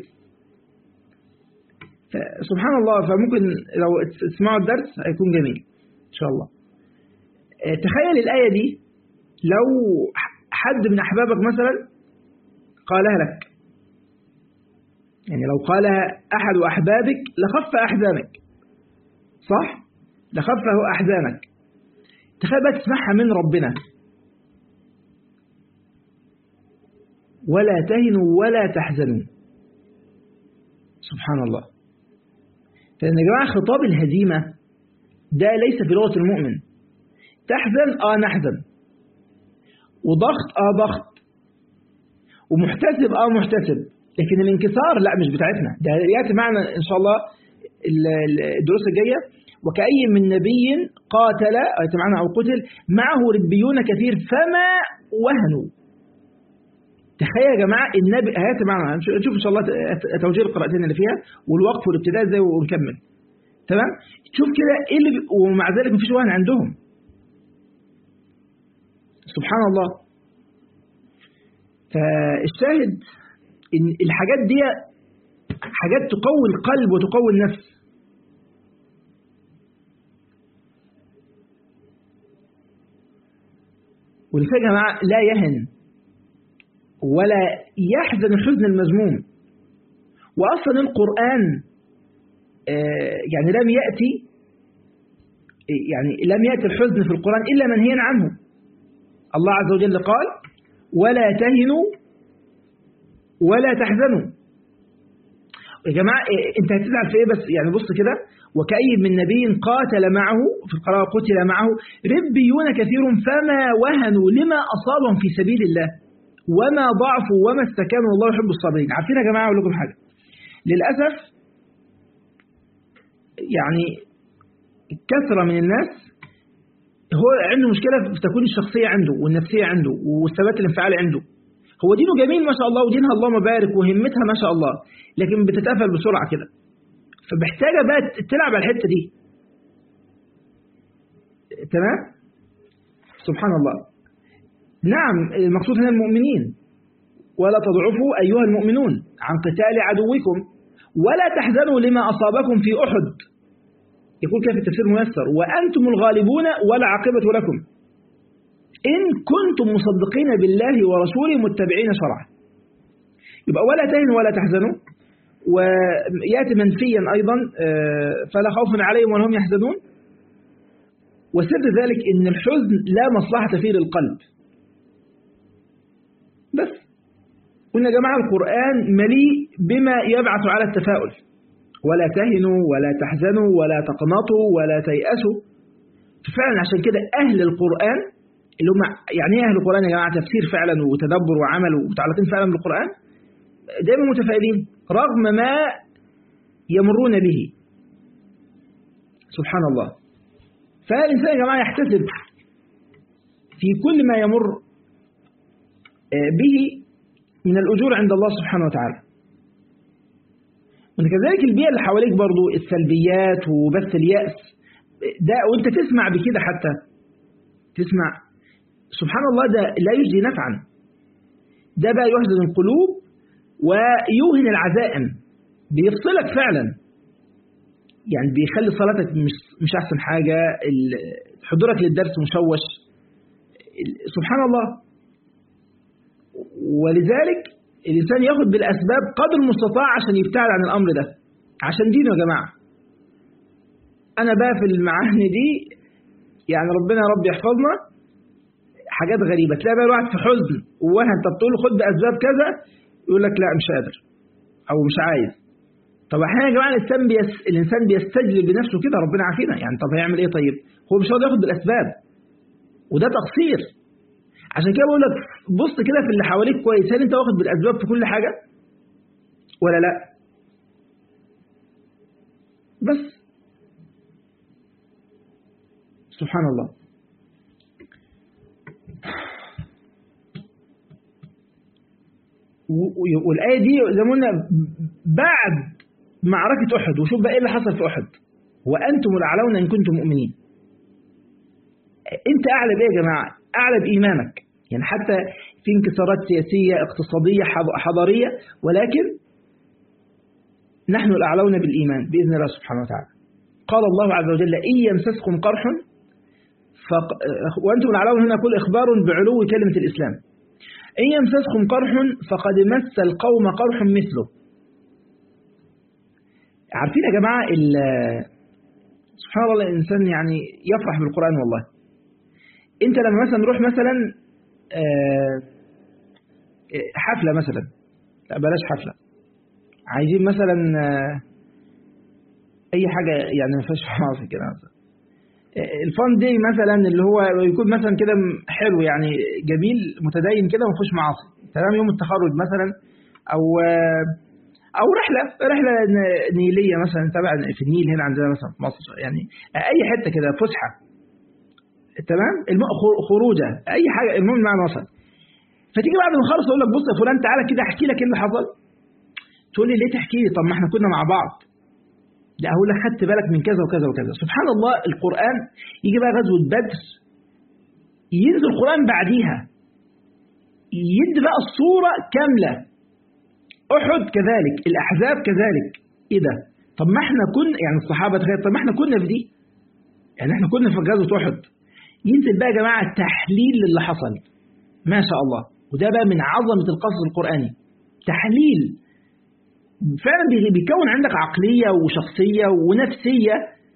سبحان الله فممكن لو تسمعوا الدرس هيكون جميل إن شاء الله تخيل الآية دي لو حد من أحبابك مثلا قالها لك يعني لو قالها أحد أحبابك لخف أحزانك صح؟ لخفه أحزانك تخيل بقى تسمعها من ربنا ولا تهنوا ولا تحزنوا سبحان الله فإن يا جماعة خطاب الهزيمة ده ليس في لغة المؤمن تحزن آه نحزن وضغط آه ضغط ومحتسب آه محتسب لكن الانكسار لا مش بتاعتنا ده يأتي معنا إن شاء الله الدروس الجاية وكأي من نبي قاتل يأتي معنا أو قتل معه ربيون كثير فما وهنوا تخيل يا جماعة النبي هياتي معنا نشوف إن شاء الله توجيه القراءتين اللي فيها والوقف والابتداء ازاي ونكمل تمام شوف كده ايه اللي ومع ذلك مفيش وهن عندهم سبحان الله فالشاهد ان الحاجات دي حاجات تقوي القلب وتقوي النفس ولذلك يا جماعه لا يهن ولا يحزن الحزن المذموم واصلا القران يعني لم ياتي يعني لم ياتي الحزن في القران الا منهيا عنه الله عز وجل قال ولا تهنوا ولا تحزنوا يا جماعة انت هتزعل في ايه بس يعني بص كده وكأي من نبي قاتل معه في القراءة قتل معه ربيون كثير فما وهنوا لما أصابهم في سبيل الله وما ضعفوا وما استكانوا والله يحب الصابرين عارفين يا جماعة أقول لكم حاجة للأسف يعني كثرة من الناس هو عنده مشكلة في تكوين الشخصية عنده والنفسية عنده والثبات الانفعالي عنده هو دينه جميل ما شاء الله ودينها اللهم بارك وهمتها ما شاء الله لكن بتتقفل بسرعة كده فمحتاجة بقى تلعب على الحتة دي تمام سبحان الله نعم المقصود هنا المؤمنين ولا تضعفوا أيها المؤمنون عن قتال عدوكم ولا تحزنوا لما أصابكم في أحد يقول كيف التفسير ميسر وأنتم الغالبون ولا عاقبة لكم إن كنتم مصدقين بالله ورسوله متبعين شرعه يبقى ولا تهنوا ولا تحزنوا ويأتي منفيا أيضا فلا خوف عليهم ولا هم يحزنون وسر ذلك إن الحزن لا مصلحة فيه للقلب بس قلنا يا جماعة القرآن مليء بما يبعث على التفاؤل ولا تهنوا ولا تحزنوا ولا تقنطوا ولا تيأسوا فعلا عشان كده أهل القرآن اللي هم يعني ايه أهل القرآن يا جماعة تفسير فعلا وتدبر وعمل ومتعلقين فعلا بالقرآن دايما متفائلين رغم ما يمرون به سبحان الله فالإنسان يا جماعة يحتسب في كل ما يمر به من الأجور عند الله سبحانه وتعالى وكذلك البيئة اللي حواليك برضو السلبيات وبث اليأس ده وانت تسمع بكده حتى تسمع سبحان الله ده لا يجدي نفعا ده بقى يحزن القلوب ويوهن العزائم بيفصلك فعلا يعني بيخلي صلاتك مش مش احسن حاجه حضورك للدرس مشوش سبحان الله ولذلك الانسان ياخد بالاسباب قدر المستطاع عشان يبتعد عن الامر ده عشان دينه يا جماعه انا بقى في المعاني دي يعني ربنا يا رب يحفظنا حاجات غريبه تلاقي بقى الواحد في حزن ووهن طب تقول له خد باسباب كذا يقول لك لا مش قادر او مش عايز طب احيانا يا جماعه الانسان بيس... الانسان بيستجلب بنفسه كده ربنا عافينا يعني طب هيعمل ايه طيب هو مش راضي ياخد بالاسباب وده تقصير عشان كده بقول لك بص كده في اللي حواليك كويس هل انت واخد بالاسباب في كل حاجه ولا لا بس سبحان الله والآية دي زي ما قلنا بعد معركة أحد وشوف بقى إيه اللي حصل في أحد وأنتم الأعلون إن كنتم مؤمنين أنت أعلى بإيه يا جماعة أعلى بإيمانك يعني حتى في انكسارات سياسية اقتصادية حضارية ولكن نحن الأعلون بالإيمان بإذن الله سبحانه وتعالى قال الله عز وجل إن يمسسكم قرح فق... وأنتم الأعلون هنا كل إخبار بعلو كلمة الإسلام إن يمسسكم قرح فقد مس القوم قرح مثله عارفين يا جماعة سبحان الله الإنسان يعني يفرح بالقرآن والله أنت لما مثلا نروح مثلا حفلة مثلا لا بلاش حفلة عايزين مثلا أي حاجة يعني ما فيهاش معاصي كده مثلا الفان دي مثلا اللي هو يكون مثلا كده حلو يعني جميل متدين كده ما فيهوش معاصي تمام يوم التخرج مثلا او او رحله رحله نيليه مثلا تبع في النيل هنا عندنا مثلا في مصر يعني اي حته كده فسحه تمام خروجه اي حاجه المهم معنى وصل فتيجي بعد ما نخلص اقول لك بص يا فلان تعالى كده احكي لك ايه اللي حصل تقول لي ليه تحكي لي طب ما احنا كنا مع بعض لا هقول لك خدت بالك من كذا وكذا وكذا سبحان الله القرآن يجي بقى غزوة بدر ينزل القرآن بعديها يدي بقى الصورة كاملة أحد كذلك الأحزاب كذلك إيه ده طب ما احنا كنا يعني الصحابة تخيل طب ما احنا كنا في دي يعني احنا كنا في غزوة أحد ينزل بقى يا جماعة تحليل للي حصل ما شاء الله وده بقى من عظمة القصص القرآني تحليل فعلا بيكون عندك عقلية وشخصية ونفسية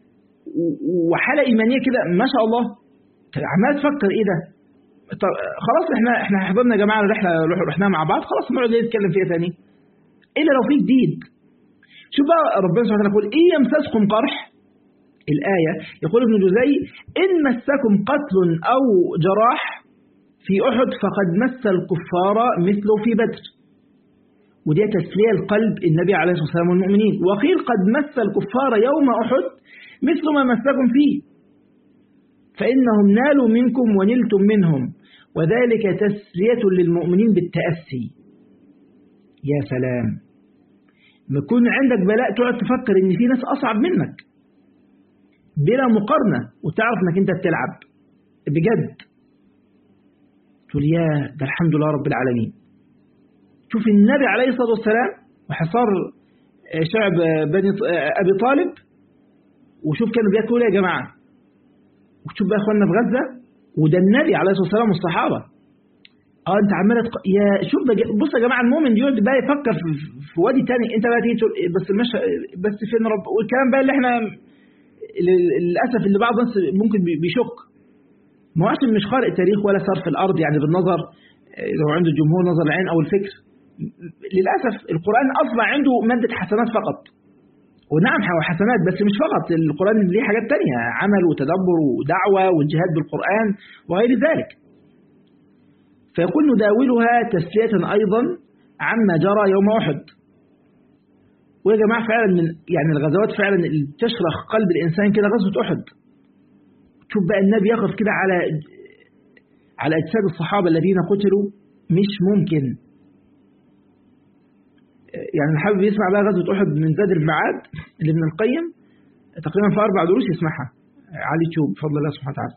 وحالة إيمانية كده ما شاء الله عمال تفكر إيه ده طب خلاص احنا احنا حضرنا يا جماعة الرحلة رحناها مع بعض خلاص نقعد نتكلم فيها تاني إلا لو في جديد شوف بقى ربنا سبحانه وتعالى يقول إيه يمسسكم قرح الآية يقول ابن جزي إن مسكم قتل أو جراح في أحد فقد مس الكفار مثله في بدر ودي تسلية القلب النبي عليه الصلاة والسلام والمؤمنين وقيل قد مس الكفار يوم أحد مثل ما مسكم فيه فإنهم نالوا منكم ونلتم منهم وذلك تسلية للمؤمنين بالتأسي يا سلام ما يكون عندك بلاء تقعد تفكر ان في ناس أصعب منك بلا مقارنة وتعرف انك انت بتلعب بجد تقول يا ده الحمد لله رب العالمين شوف النبي عليه الصلاة والسلام وحصار شعب بني أبي طالب وشوف كانوا بياكلوا يا جماعة وشوف بقى اخواننا في غزة وده النبي عليه الصلاة والسلام والصحابة اه انت عمال تق... يا شوف بقى بص يا جماعه المؤمن يقعد بقى يفكر في, في وادي تاني انت بقى تيجي تقول بس مش بس فين رب والكلام بقى اللي احنا للاسف اللي بعض الناس ممكن بيشك ما هو عشان مش قارئ تاريخ ولا صرف الارض يعني بالنظر لو عنده الجمهور نظر العين او الفكر للأسف القرآن أصبح عنده مادة حسنات فقط ونعم هو حسنات بس مش فقط القرآن ليه حاجات تانية عمل وتدبر ودعوة والجهاد بالقرآن وغير ذلك فيقول نداولها تسلية أيضا عما جرى يوم أحد ويا جماعة فعلا من يعني الغزوات فعلا اللي تشرخ قلب الإنسان كده غزوة أحد شوف بقى النبي يقف كده على على أجساد الصحابة الذين قتلوا مش ممكن يعني اللي حابب يسمع بقى غزوة أحد من زاد المعاد لابن القيم تقريبا في أربع دروس يسمعها على اليوتيوب بفضل الله سبحانه وتعالى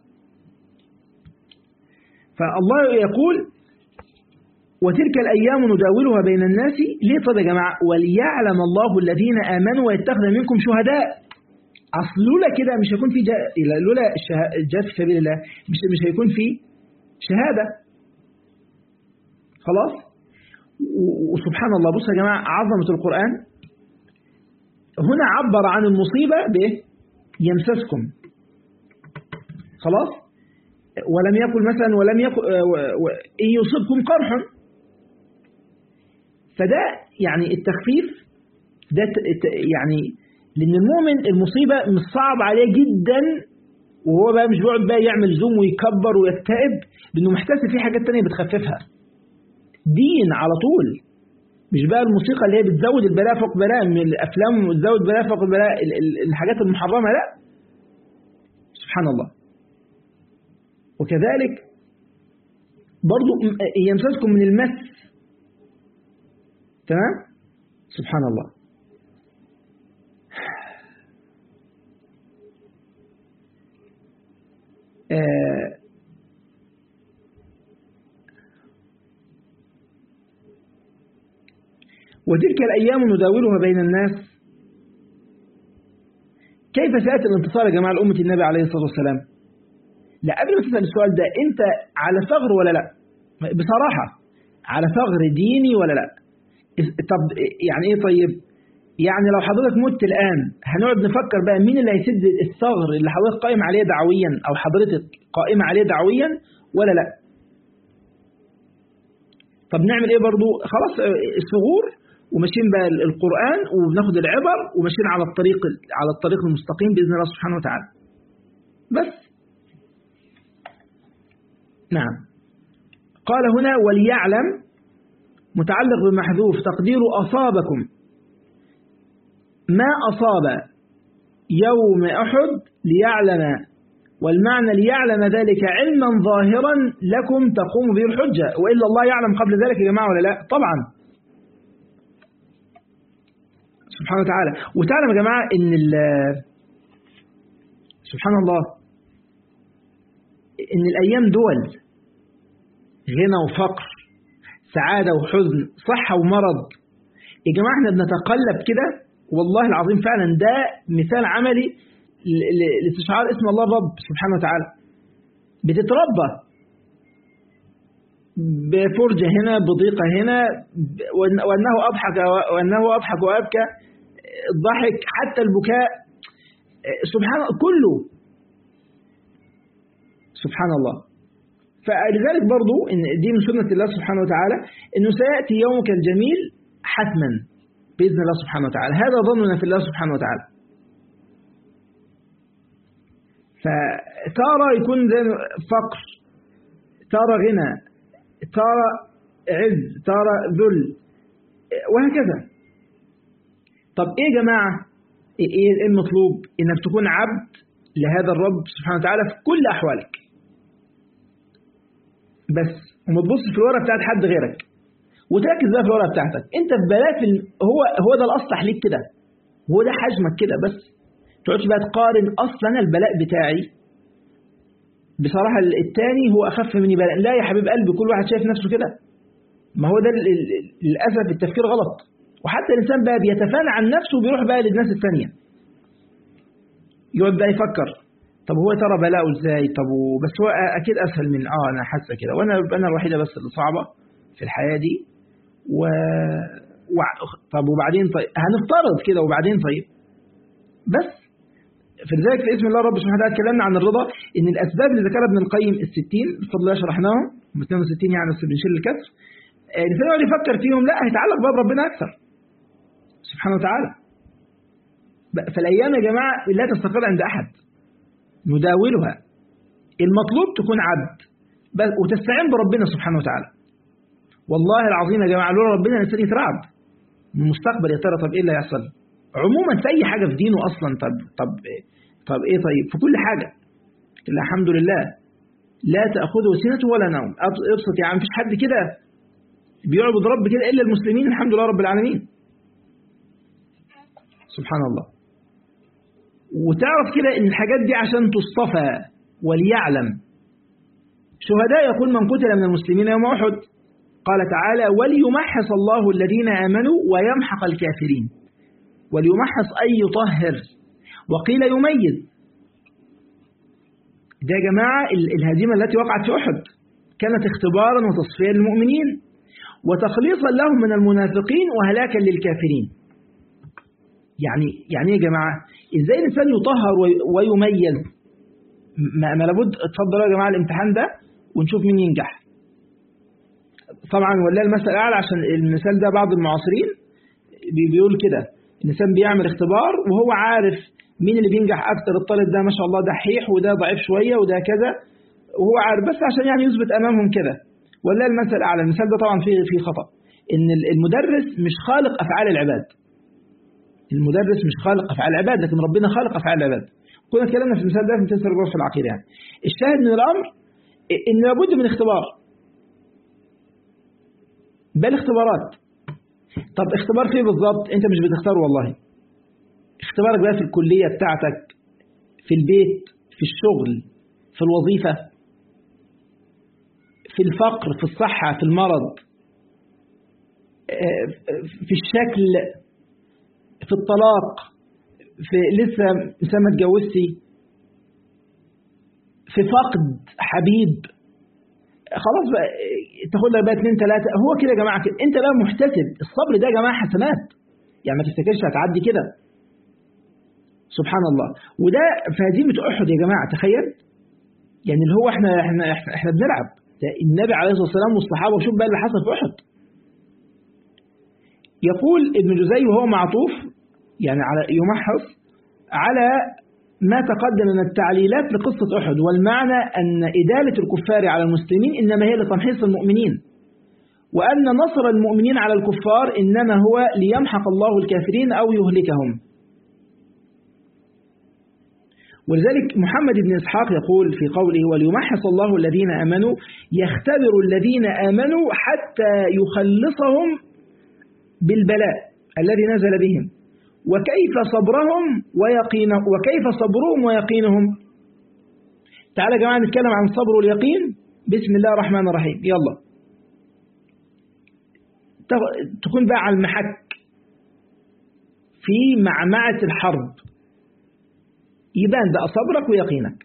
فالله يقول وتلك الأيام نداولها بين الناس ليه طب يا جماعة وليعلم الله الذين آمنوا ويتخذ منكم شهداء أصل لولا كده مش هيكون في جا... لولا الجهاد في سبيل الله مش مش هيكون في شهادة خلاص وسبحان الله بصوا يا جماعة عظمة القرآن هنا عبر عن المصيبة بإيه يمسسكم خلاص ولم يقل مثلا ولم يقل إن يصبكم قرح فده يعني التخفيف ده يعني لأن المؤمن المصيبة مش صعب عليه جدا وهو بقى مش بيقعد بقى يعمل زوم ويكبر ويكتئب لأنه محتسب في حاجات تانية بتخففها دين على طول مش بقى الموسيقى اللي هي بتزود البلاء فوق بلاء من الأفلام بتزود بلاء فوق بلاء الحاجات المحرمة لا سبحان الله وكذلك برضو يمسسكم من المس تمام سبحان الله آه وتلك الأيام نداولها بين الناس كيف سيأتي الانتصار يا جماعة لأمة النبي عليه الصلاة والسلام لا قبل ما تسأل السؤال ده أنت على ثغر ولا لا بصراحة على ثغر ديني ولا لا طب يعني ايه طيب يعني لو حضرتك مت الآن هنقعد نفكر بقى مين اللي هيسد الثغر اللي حضرتك قائم عليه دعويا أو حضرتك قائمة عليه دعويا ولا لا طب نعمل ايه برضو خلاص الثغور وماشيين بقى القرآن وبناخد العبر وماشيين على الطريق على الطريق المستقيم بإذن الله سبحانه وتعالى بس نعم قال هنا وليعلم متعلق بمحذوف تقدير أصابكم ما أصاب يوم أحد ليعلم والمعنى ليعلم ذلك علما ظاهرا لكم تقوم به الحجة وإلا الله يعلم قبل ذلك يا جماعة ولا لا طبعا سبحانه وتعالى وتعلم يا جماعة إن سبحان الله إن الأيام دول غنى وفقر سعادة وحزن صحة ومرض يا جماعة احنا بنتقلب كده والله العظيم فعلا ده مثال عملي لاستشعار اسم الله الرب سبحانه وتعالى بتتربى بفرجة هنا بضيقة هنا وأنه أضحك وأنه أضحك وأبكى الضحك حتى البكاء سبحان الله كله سبحان الله فلذلك برضو إن دي من سنة الله سبحانه وتعالى أنه سيأتي يومك الجميل حتما بإذن الله سبحانه وتعالى هذا ظننا في الله سبحانه وتعالى فتارة يكون زي فقر تارة غنى تارة عز تارة ذل وهكذا طب ايه يا جماعة ايه المطلوب انك تكون عبد لهذا الرب سبحانه وتعالى في كل احوالك بس وما تبصش في الورقه بتاعت حد غيرك وتركز بقى في الورقه بتاعتك انت في بلاء في هو هو ده الاصلح ليك كده هو ده حجمك كده بس تقعدش بقى تقارن اصلا البلاء بتاعي بصراحة الثاني هو أخف مني بلاء لا يا حبيب قلبي كل واحد شايف نفسه كده ما هو ده للأسف التفكير غلط وحتى الإنسان بقى بيتفانى عن نفسه وبيروح بقى للناس الثانية يقعد بقى يفكر طب هو ترى بلاءه ازاي طب بس هو أكيد أسهل من آه أنا حاسة كده وأنا أنا الوحيدة بس اللي صعبة في الحياة دي و... و... طب وبعدين طيب هنفترض كده وبعدين طيب بس فلذلك في اسم الله رب سبحانه وتعالى اتكلمنا عن الرضا ان الاسباب اللي ذكرها ابن القيم الستين بفضل الله شرحناهم 62 يعني بس بنشيل الكسر الإنسان يقعد يفكر فيهم لا هيتعلق بقى بربنا أكثر سبحانه وتعالى فالأيام يا جماعة لا تستقر عند أحد نداولها المطلوب تكون عبد وتستعين بربنا سبحانه وتعالى والله العظيم يا جماعة لولا ربنا الإنسان يترعب المستقبل يا ترى طب إيه اللي هيحصل عموما في أي حاجة في دينه أصلا طب طب طب إيه طيب في كل حاجة الحمد لله لا تأخذه سنة ولا نوم ابسط يعني مفيش حد كده بيعبد رب كده إلا المسلمين الحمد لله رب العالمين سبحان الله وتعرف كده إن الحاجات دي عشان تصطفى وليعلم شهداء يقول من قتل من المسلمين يوم أحد قال تعالى وليمحص الله الذين آمنوا ويمحق الكافرين وليمحص أي يطهر وقيل يميز ده يا جماعة الهزيمة التي وقعت في أحد كانت اختبارا وتصفيا للمؤمنين وتخليصا لهم من المنافقين وهلاكا للكافرين يعني يعني يا جماعة ازاي الإنسان يطهر ويميز ما, ما لابد اتفضلوا يا جماعة الامتحان ده ونشوف مين ينجح طبعا ولا المثل الأعلى عشان المثال ده بعض المعاصرين بيقول كده الإنسان بيعمل اختبار وهو عارف مين اللي بينجح أكتر الطالب ده ما شاء الله دحيح وده ضعيف شوية وده كذا وهو عارف بس عشان يعني يثبت أمامهم كده ولا المثل الأعلى المثال ده طبعا فيه فيه خطأ إن المدرس مش خالق أفعال العباد المدرس مش خالق أفعال العباد لكن ربنا خالق أفعال العباد كنا اتكلمنا في المثال ده في تفسير الجوز في العقيدة يعني الشاهد من الأمر إن لابد من اختبار بل اختبارات طب اختبار فيه بالظبط انت مش بتختار والله اختبارك بقى في الكلية بتاعتك في البيت في الشغل في الوظيفة في الفقر في الصحة في المرض في الشكل في الطلاق في لسه لسه ما اتجوزتي في فقد حبيب خلاص بقى تاخد لك بقى اثنين ثلاثة هو كده يا جماعة كده انت بقى محتسب الصبر ده يا جماعة حسنات يعني ما تفتكرش هتعدي كده سبحان الله وده في هزيمة أحد يا جماعة تخيل يعني اللي هو احنا احنا احنا, احنا بنلعب ده النبي عليه الصلاة والسلام والصحابة وشوف بقى اللي حصل في أحد يقول ابن جزي وهو معطوف يعني على يمحص على ما تقدم من التعليلات لقصة أحد والمعنى أن إدالة الكفار على المسلمين إنما هي لتمحيص المؤمنين وأن نصر المؤمنين على الكفار إنما هو ليمحق الله الكافرين أو يهلكهم ولذلك محمد بن إسحاق يقول في قوله وليمحص الله الذين آمنوا يختبر الذين آمنوا حتى يخلصهم بالبلاء الذي نزل بهم وكيف صبرهم ويقين وكيف صبرهم ويقينهم تعالى يا جماعة نتكلم عن الصبر واليقين بسم الله الرحمن الرحيم يلا تكون بقى على المحك في معمعة الحرب يبان بقى صبرك ويقينك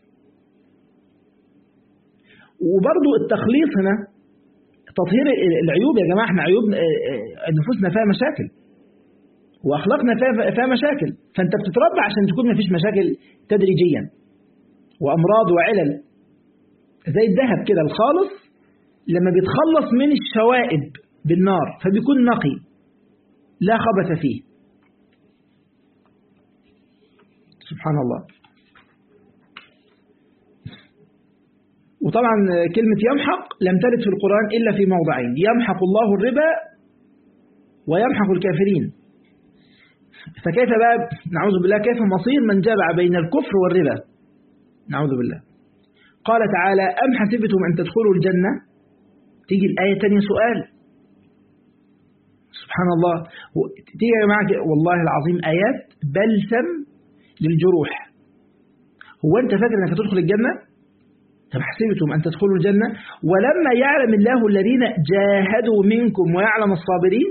وبرضو التخليص هنا تطهير العيوب يا جماعة احنا عيوب نفوسنا فيها مشاكل وأخلاقنا فيها مشاكل فأنت بتتربى عشان تكون ما فيش مشاكل تدريجيا وأمراض وعلل زي الذهب كده الخالص لما بيتخلص من الشوائب بالنار فبيكون نقي لا خبث فيه سبحان الله وطبعا كلمة يمحق لم ترد في القرآن إلا في موضعين يمحق الله الربا ويمحق الكافرين فكيف بقى نعوذ بالله كيف مصير من جمع بين الكفر والربا نعوذ بالله قال تعالى أم حسبتم أن تدخلوا الجنة تيجي الآية تانية سؤال سبحان الله تيجي يا جماعة والله العظيم آيات بلسم للجروح هو أنت فاكر أنك تدخل الجنة طب حسبتم أن تدخلوا الجنة ولما يعلم الله الذين جاهدوا منكم ويعلم الصابرين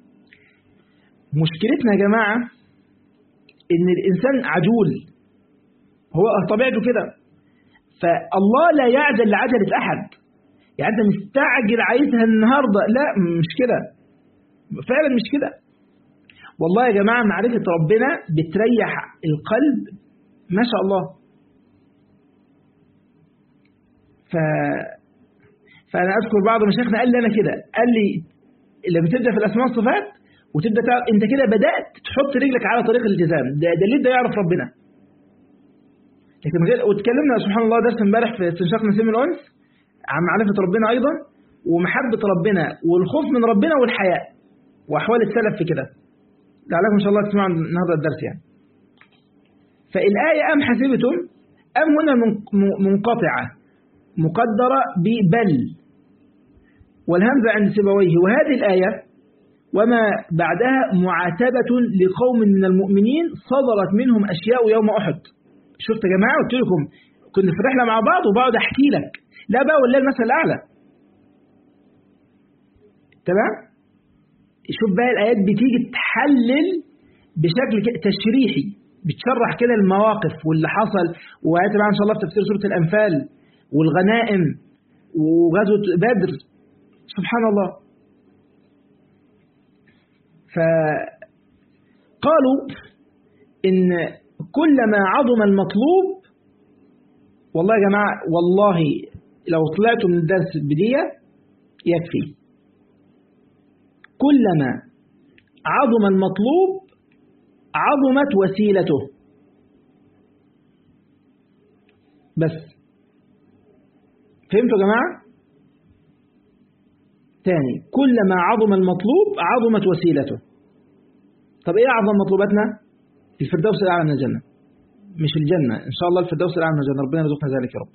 مشكلتنا يا جماعة إن الإنسان عجول هو طبيعته كده فالله لا يعجل لعجلة أحد يعني أنت مستعجل عايزها النهاردة لا مش كده فعلا مش كده والله يا جماعة معرفة ربنا بتريح القلب ما شاء الله ف... فأنا أذكر بعض مشايخنا قال لي أنا كده قال لي لما تبدا في الاسماء والصفات وتبدا تعرف انت كده بدات تحط رجلك على طريق الالتزام ده, ده اللي يبدا يعرف ربنا لكن غير واتكلمنا سبحان الله درس امبارح في استنشاق نسيم الانس عن معرفه ربنا ايضا ومحبه ربنا والخوف من ربنا والحياء واحوال السلف في كده لعلكم ان شاء الله تسمعوا النهارده الدرس يعني فالايه ام حسبتم ام هنا منقطعه مقدره ببل والهمزه عند سيبويه وهذه الايه وما بعدها معاتبة لقوم من المؤمنين صدرت منهم أشياء يوم أحد شفت يا جماعة قلت لكم كنا في رحلة مع بعض وبقعد أحكي لك لا بقى ولا المثل الأعلى تمام شوف بقى الآيات بتيجي تحلل بشكل تشريحي بتشرح كده المواقف واللي حصل وآيات بقى إن شاء الله في تفسير سورة الأنفال والغنائم وغزوة بدر سبحان الله فقالوا إن كلما عظم المطلوب والله يا جماعة والله لو طلعتوا من الدرس بدية يكفي كلما عظم المطلوب عظمت وسيلته بس فهمتوا يا جماعة تاني كلما عظم المطلوب عظمت وسيلته طب ايه اعظم مطلوباتنا الفردوس الاعلى من الجنه مش الجنه ان شاء الله الفردوس الاعلى من الجنه ربنا يرزقنا ذلك يا رب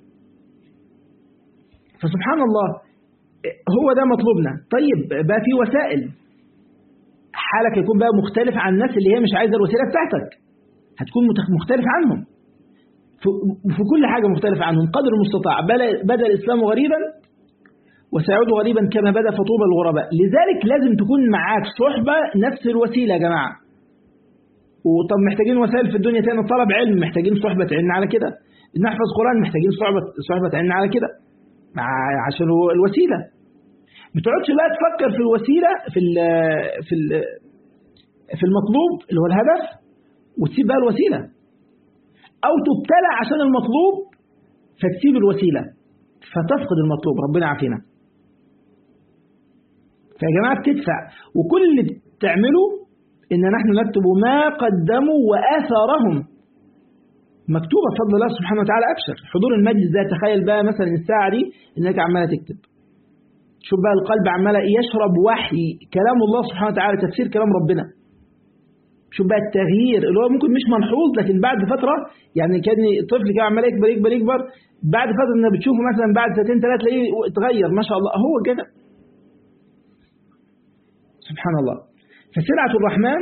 فسبحان الله هو ده مطلوبنا طيب بقى في وسائل حالك يكون بقى مختلف عن الناس اللي هي مش عايزه الوسيله بتاعتك هتكون مختلف عنهم في كل حاجه مختلفه عنهم قدر المستطاع بدا الاسلام غريبا وسيعود غريبا كما بدا فطوبى الغرباء لذلك لازم تكون معاك صحبة نفس الوسيلة يا جماعة وطب محتاجين وسائل في الدنيا تاني طلب علم محتاجين صحبة تعين على كده نحفظ قرآن محتاجين صحبة صحبة تعين على كده عشان الوسيلة ما تقعدش بقى تفكر في الوسيلة في ال في ال في المطلوب اللي هو الهدف وتسيب بقى الوسيلة أو تبتلى عشان المطلوب فتسيب الوسيلة فتفقد المطلوب ربنا يعافينا فيا جماعة بتدفع وكل اللي بتعمله إن نحن نكتب ما قدموا وآثارهم مكتوبة بفضل الله سبحانه وتعالى أبشر حضور المجلس ده تخيل بقى مثلا الساعة دي إنك عمالة تكتب شوف بقى القلب عمالة يشرب وحي كلام الله سبحانه وتعالى تفسير كلام ربنا شوف بقى التغيير اللي هو ممكن مش ملحوظ لكن بعد فترة يعني كان الطفل كده عمال يكبر يكبر يكبر بعد فترة انك بتشوفه مثلا بعد سنتين ثلاثة تلاقيه اتغير ما شاء الله هو كده سبحان الله فسلعة الرحمن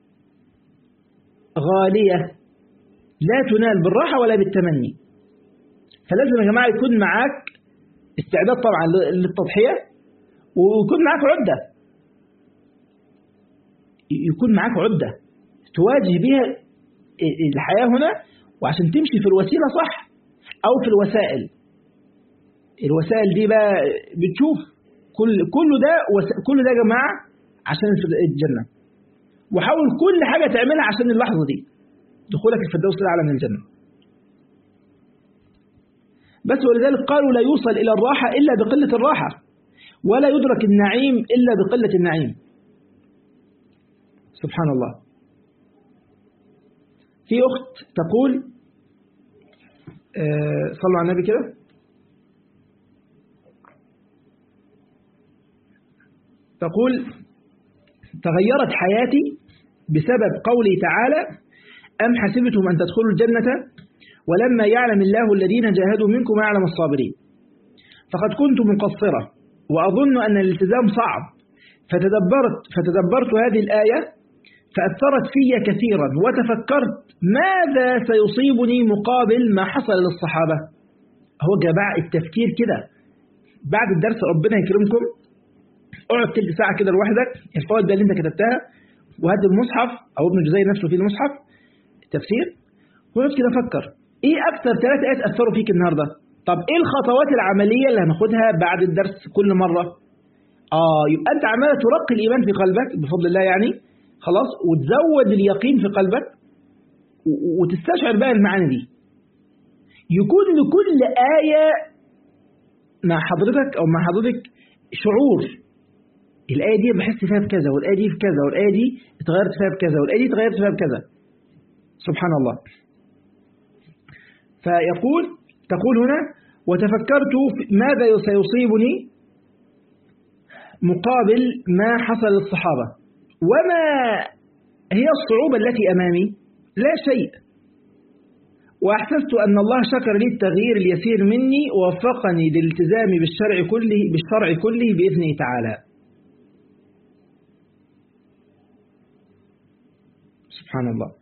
غالية لا تنال بالراحة ولا بالتمني فلازم يا جماعة يكون معاك استعداد طبعا للتضحية ويكون معاك عدة يكون معاك عدة تواجه بها الحياة هنا وعشان تمشي في الوسيلة صح أو في الوسائل الوسائل دي بقى بتشوف كل كله ده كل ده يا جماعة عشان الجنة وحاول كل حاجة تعملها عشان اللحظة دي دخولك الفردوس الأعلى من الجنة بس ولذلك قالوا لا يوصل إلى الراحة إلا بقلة الراحة ولا يدرك النعيم إلا بقلة النعيم سبحان الله في أخت تقول آه صلوا على النبي كده تقول تغيرت حياتي بسبب قوله تعالى أم حسبتم أن تدخلوا الجنة ولما يعلم الله الذين جاهدوا منكم ويعلم الصابرين فقد كنت مقصرة وأظن أن الالتزام صعب فتدبرت, فتدبرت هذه الآية فأثرت في كثيرا وتفكرت ماذا سيصيبني مقابل ما حصل للصحابة هو جماعة التفكير كده بعد الدرس ربنا يكرمكم اقعد تلت ساعة كده لوحدك الفوائد ده اللي انت كتبتها وهات المصحف او ابن جزي نفسه فيه المصحف التفسير واقعد كده فكر ايه اكثر ثلاث ايات اثروا فيك النهارده طب ايه الخطوات العملية اللي هناخدها بعد الدرس كل مرة اه يبقى انت عمالة ترقي الايمان في قلبك بفضل الله يعني خلاص وتزود اليقين في قلبك وتستشعر بقى المعاني دي يكون لكل آية مع حضرتك أو مع حضرتك شعور الآية دي بحس فيها بكذا والآية دي بكذا والآية دي اتغيرت فيها بكذا والآية دي اتغيرت فيها بكذا سبحان الله فيقول تقول هنا وتفكرت ماذا سيصيبني مقابل ما حصل للصحابة وما هي الصعوبة التي أمامي لا شيء وأحسست أن الله شكر لي التغيير اليسير مني ووفقني للالتزام بالشرع كله بالشرع كله بإذنه تعالى سبحان الله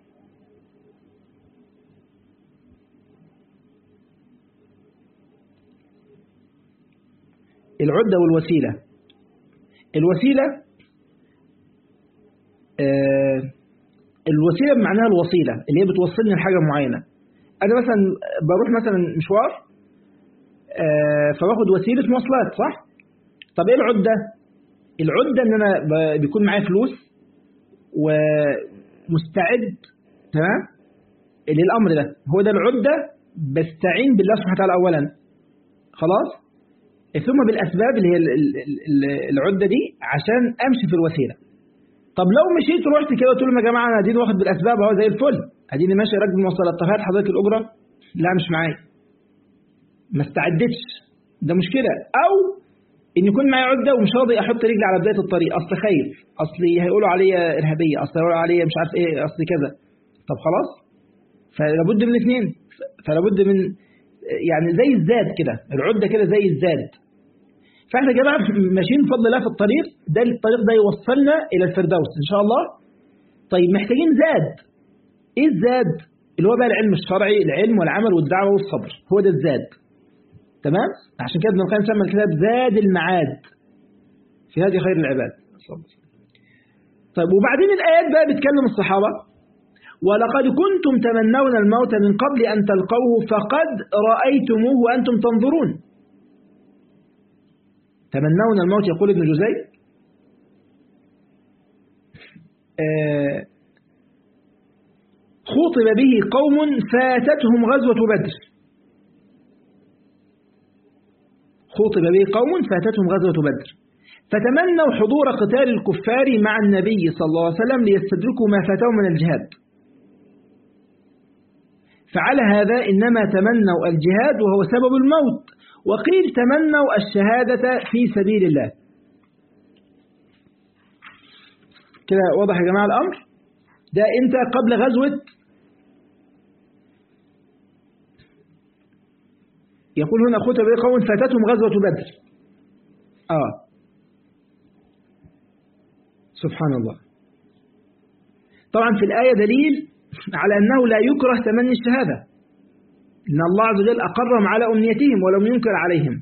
العدة والوسيلة الوسيلة آه الوسيلة بمعناها الوسيلة اللي هي بتوصلني لحاجة معينة أنا مثلا بروح مثلا مشوار آه فباخد وسيلة مواصلات صح؟ طب إيه العدة؟ العدة إن أنا بيكون معايا فلوس ومستعد تمام؟ للأمر ده هو ده العدة بستعين بالله سبحانه وتعالى أولا خلاص؟ ثم بالأسباب اللي هي العدة دي عشان أمشي في الوسيلة طب لو مشيت ورحت كده قلت لهم يا جماعه انا اديني واخد بالاسباب اهو زي الفل اديني ماشي راكب مواصلات طب هات حضرتك الاجره لا مش معايا ما استعدتش ده مشكله او ان يكون معايا عده ومش راضي احط رجلي على بدايه الطريق اصل خايف اصلي هيقولوا عليا ارهابيه اصل هيقولوا عليا مش عارف ايه اصل كذا طب خلاص فلابد من اثنين فلابد من يعني زي الزاد كده العده كده زي الزاد فاحنا يا جماعه ماشيين بفضل الله في الطريق ده الطريق ده يوصلنا الى الفردوس ان شاء الله طيب محتاجين زاد ايه الزاد اللي هو بقى العلم الشرعي العلم والعمل والدعوه والصبر هو ده الزاد تمام عشان كده ابن القيم سمى الكتاب زاد المعاد في هذه خير العباد طيب وبعدين الايات بقى بتكلم الصحابه ولقد كنتم تمنون الموت من قبل ان تلقوه فقد رايتموه وانتم تنظرون تمنون الموت يقول ابن جزي آه خوطب به قوم فاتتهم غزوة بدر خوطب به قوم فاتتهم غزوة بدر فتمنوا حضور قتال الكفار مع النبي صلى الله عليه وسلم ليستدركوا ما فاتهم من الجهاد فعلى هذا إنما تمنوا الجهاد وهو سبب الموت وقيل تمنوا الشهادة في سبيل الله كده واضح يا جماعة الأمر ده أنت قبل غزوة يقول هنا خطب قوم فاتتهم غزوة بدر آه سبحان الله طبعا في الآية دليل على أنه لا يكره تمني الشهادة إن الله عز وجل أقرهم على أمنيتهم ولم ينكر عليهم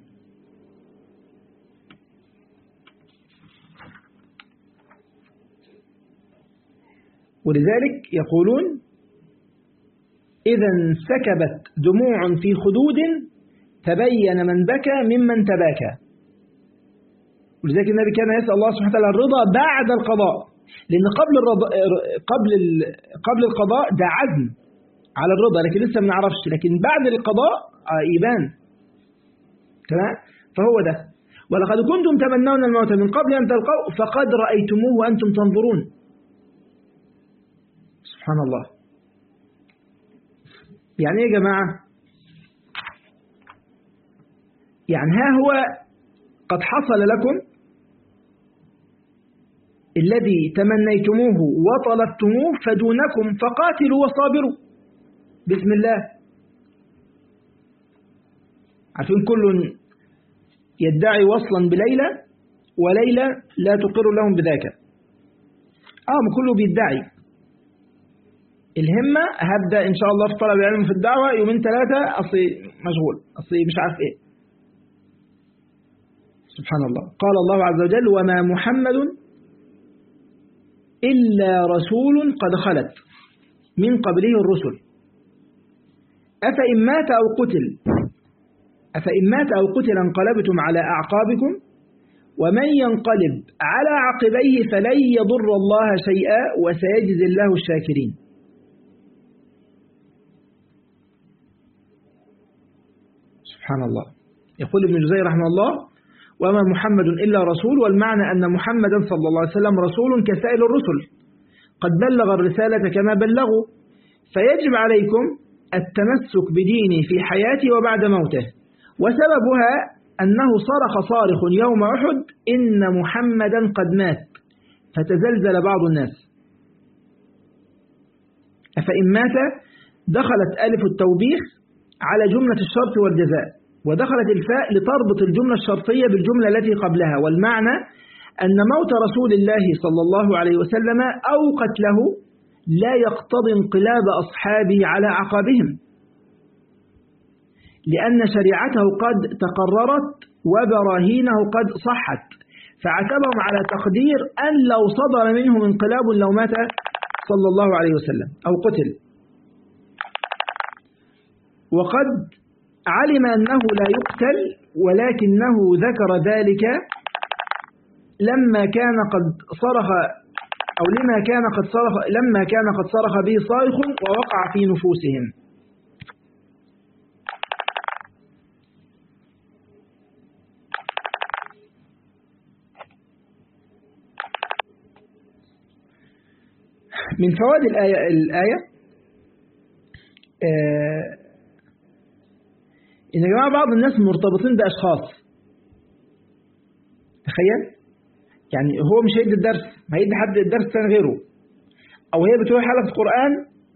ولذلك يقولون إذا انسكبت دموع في خدود تبين من بكى ممن تباكى ولذلك النبي كان يسأل الله سبحانه وتعالى الرضا بعد القضاء لأن قبل الرضا قبل قبل القضاء ده عزم على الرضا لكن لسه ما نعرفش لكن بعد القضاء يبان تمام فهو ده ولقد كنتم تمنون الموت من قبل أن تلقوا فقد رأيتموه وأنتم تنظرون سبحان الله يعني ايه يا جماعة يعني ها هو قد حصل لكم الذي تمنيتموه وطلبتموه فدونكم فقاتلوا وصابروا بسم الله عارفين كل يدعي وصلا بليلى وليلى لا تقر لهم بذاك اه كله بيدعي الهمة هبدأ إن شاء الله في طلب العلم في الدعوة يومين ثلاثة أصلي مشغول أصلي مش عارف إيه سبحان الله قال الله عز وجل وما محمد إلا رسول قد خلت من قبله الرسل أفإن مات أو قتل أفإن مات أو قتل انقلبتم على أعقابكم ومن ينقلب على عقبيه فلن يضر الله شيئا وسيجزي الله الشاكرين سبحان الله يقول ابن جزي رحمه الله وما محمد إلا رسول والمعنى أن محمدا صلى الله عليه وسلم رسول كسائر الرسل قد بلغ الرسالة كما بلغوا فيجب عليكم التمسك بديني في حياتي وبعد موته وسببها أنه صرخ صارخ يوم أحد إن محمدا قد مات فتزلزل بعض الناس أفإن مات دخلت ألف التوبيخ على جملة الشرط والجزاء ودخلت الفاء لتربط الجملة الشرطية بالجملة التي قبلها والمعنى أن موت رسول الله صلى الله عليه وسلم أو قتله لا يقتضي انقلاب أصحابه على عقابهم لأن شريعته قد تقررت وبراهينه قد صحت فعتبهم على تقدير أن لو صدر منهم انقلاب لو مات صلى الله عليه وسلم أو قتل وقد علم أنه لا يقتل ولكنه ذكر ذلك لما كان قد صرخ أو لما كان قد صرخ لما كان قد صرخ به صارخ ووقع في نفوسهم من فوائد الآية, الآية آه إن يا جماعة بعض الناس مرتبطين بأشخاص تخيل يعني هو مش هيدي الدرس ما هيدي حد الدرس ثاني غيره أو هي بتروح حلقة القرآن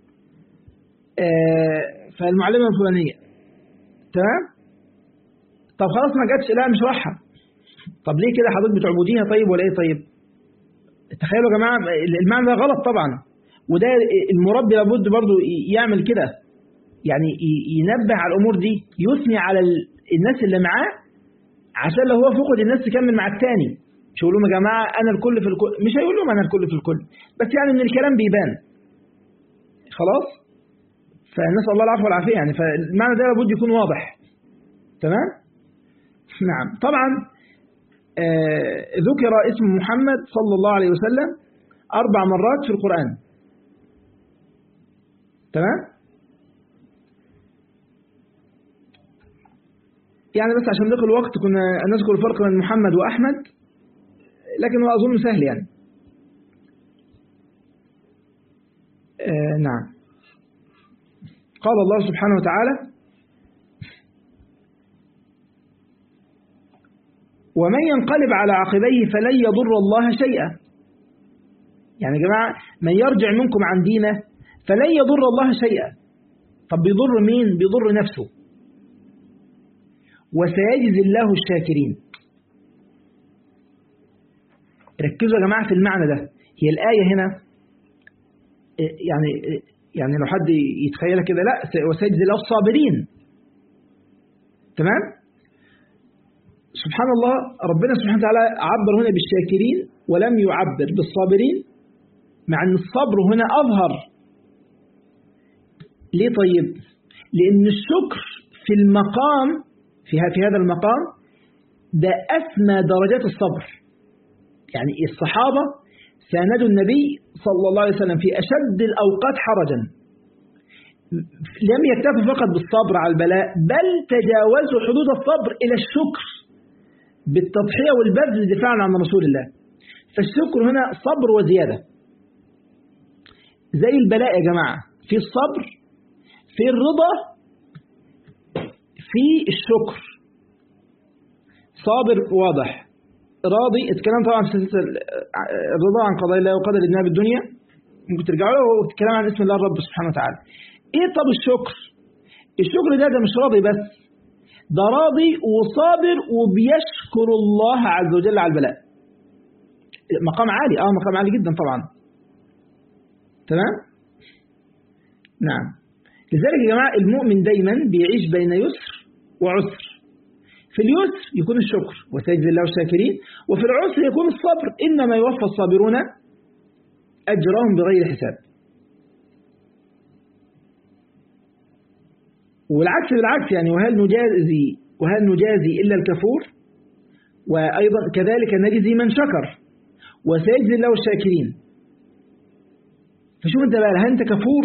آه فالمعلمة الفلانية تمام طب خلاص ما جاتش لا مش راحة طب ليه كده حضرتك بتعبديها طيب ولا ايه طيب تخيلوا يا جماعة المعنى ده غلط طبعا وده المربي لابد برضو يعمل كده يعني ينبه على الأمور دي يثني على الناس اللي معاه عشان لو هو فقد الناس تكمل مع التاني مش هيقول لهم يا جماعة أنا الكل في الكل مش هيقول لهم أنا الكل في الكل بس يعني من الكلام بيبان خلاص فنسأل الله العفو والعافية يعني فالمعنى ده لابد يكون واضح تمام نعم طبعا آه ذكر اسم محمد صلى الله عليه وسلم أربع مرات في القرآن تمام يعني بس عشان ندخل الوقت كنا نذكر الفرق بين محمد وأحمد لكن هو أظن سهل يعني آه نعم قال الله سبحانه وتعالى ومن ينقلب على عقبيه فلن يضر الله شيئا يعني يا جماعة من يرجع منكم عن دينه فلن يضر الله شيئا طب بيضر مين بيضر نفسه وسيجزي الله الشاكرين ركزوا يا جماعة في المعنى ده هي الآية هنا يعني يعني لو حد يتخيلها كده لا وسيجزي الله الصابرين تمام سبحان الله ربنا سبحانه وتعالى عبر هنا بالشاكرين ولم يعبر بالصابرين مع أن الصبر هنا أظهر ليه طيب لأن الشكر في المقام في في هذا المقام ده أسمى درجات الصبر يعني الصحابة ساندوا النبي صلى الله عليه وسلم في أشد الأوقات حرجا لم يكتفوا فقط بالصبر على البلاء بل تجاوزوا حدود الصبر إلى الشكر بالتضحية والبذل دفاعا عن رسول الله فالشكر هنا صبر وزيادة زي البلاء يا جماعة في الصبر في الرضا في الشكر صابر واضح راضي اتكلم طبعا في سلسلة الرضا عن قضاء الله وقدر الله بالدنيا ممكن ترجعوا له وتتكلم عن اسم الله الرب سبحانه وتعالى ايه طب الشكر الشكر ده ده مش راضي بس ده راضي وصابر وبيشكر الله عز وجل على البلاء مقام عالي اه مقام عالي جدا طبعا تمام نعم لذلك يا جماعة المؤمن دايما بيعيش بين يسر وعسر في اليسر يكون الشكر وسيجزي الله الشاكرين وفي العسر يكون الصبر إنما يوفى الصابرون أجرهم بغير حساب والعكس بالعكس يعني وهل نجازي وهل نجازي إلا الكفور وأيضا كذلك نجزي من شكر وسيجزي الله الشاكرين فشوف انت بقى هل انت كفور